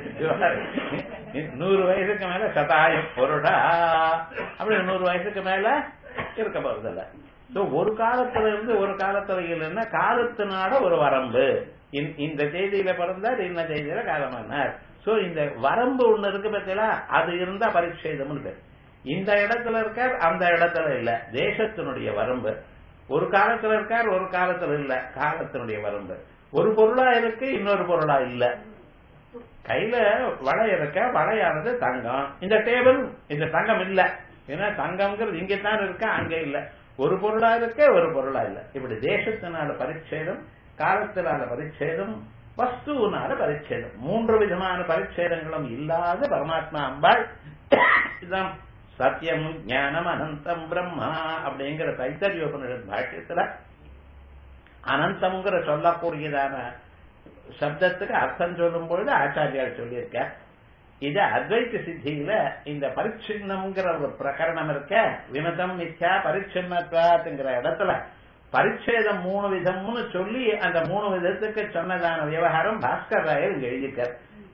பண்றது நூறு வயசுக்கு மேல சதாயம் பொருடா அப்படி நூறு வயசுக்கு மேல இருக்க போறதில்ல சோ ஒரு காலத்துல இருந்து ஒரு காலத்துல இல்லைன்னா காலத்தினால ஒரு வரம்பு இந்த தேதியில பிறந்தார் இந்த தேதியில காலமானார் சோ இந்த வரம்பு ஒண்ணு இருக்கு பார்த்தீங்களா அது இருந்தா பரிச்சேதம்னு பேர் இந்த இடத்துல இருக்கார் அந்த இடத்துல இல்ல தேசத்தினுடைய வரம்பு ஒரு காலத்துல இருக்கார் ஒரு காலத்துல இல்ல காலத்தினுடைய வரம்பு ஒரு பொருளா இருக்கு இன்னொரு பொருளா இல்ல கையில வளை இருக்க வளையானது தங்கம் இந்த டேபிள் இந்த தங்கம் இல்ல ஏன்னா தங்கம்ங்கிறது இங்கதான் இருக்க அங்க இல்ல ஒரு பொருளா இருக்க ஒரு பொருளா இல்ல இப்படி தேசத்தினால பரிச்சேதம் காலத்தினால பரிச்சேதம் வஸ்துனால பரிச்சேதம் மூன்று விதமான பரிச்சேதங்களும் இல்லாத பரமாத்மா அம்பாள் இதுதான் சத்தியம் ஞானம் அனந்தம் பிரம்மா அப்படிங்கிற தைத்தரியோபனிஷத் பாஷ்யத்துல அனந்தம்ங்கிற சொல்லக்கூடியதான சப்தத்துக்கு அர்த்தம் சொல்லும் பொழுது ஆச்சாரியால் சொல்லியிருக்க இது அத்வைத்த சித்தியில இந்த பரிச்சின்னம்ங்கிற ஒரு பிரகரணம் இருக்க வினதம் மித்யா பரிச்சின்னத்துங்கிற இடத்துல பரிச்சேதம் மூணு விதம்னு சொல்லி அந்த மூணு விதத்துக்கு சொன்னதான விவகாரம் பாஸ்கர் ராயர் இங்க எழுதியிருக்கார்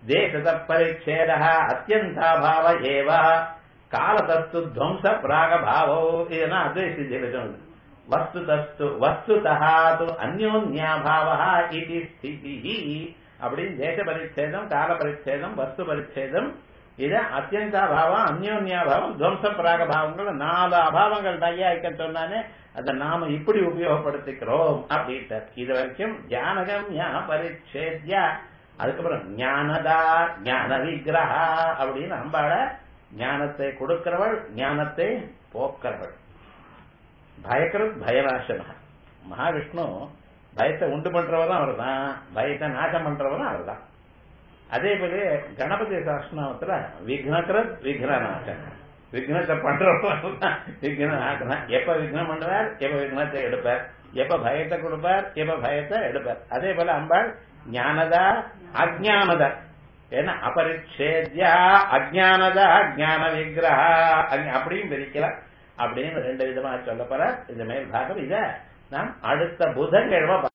தேசத பரிச்சேத அத்தியந்தாபாவ ஏவ காலதஸ்து துவம்ச பிராகபாவோ இதெல்லாம் அத்வைத சித்தியில சொன்னது வஸ்து தஸ்து வஸ்துதா து அந்யோன்யாபாவ இது ஸ்திதி அப்படின்னு தேச பரிச்சேதம் கால பரிச்சேதம் வஸ்து பரிச்சேதம் இது அத்தியந்தாபாவம் அந்யோன்யாபாவம் துவம்ச பிராகபாவங்கள் நாலு அபாவங்கள் தையாய்க்க சொன்னானே அதை நாம இப்படி உபயோகப்படுத்திக்கிறோம் அப்படின்ட்டு இது வரைக்கும் ஜானகம் ஞா பரிச்சேத்யா அதுக்கப்புறம் ஞானதா ஞான விக்கிரகா அப்படின்னு அம்பாள ஞானத்தை கொடுக்கிறவள் ஞானத்தை போக்கிறவள் பயக்கரத் பயநாசனா மகாவிஷ்ணு பயத்தை உண்டு பண்றவரும் அவர் தான் பயத்தை நாசம் பண்றவரும் அவர் தான் அதே போல கணபதி சாஸ்திரத்துல விக்னகரத் விக்னநாசன் விக்னத்தை பண்றவரும் தான் விக்னநாசனா எப்ப விக்னம் பண்ணுவார் எப்ப விக்னத்தை எடுப்பார் எப்ப பயத்தை கொடுப்பார் எப்ப பயத்தை எடுப்பார் அதே போல அம்பாள் ஞானதா அஜானதா ஏன்னா அபரிச்சேத்யா அஜானதா அஜான விக்கிரகா அப்படியும் பிரிக்கலாம் அப்படின்னு ரெண்டு விதமா சொல்ல போற இந்த மேல் பாகம் இத நாம் அடுத்த புதன்கிழமை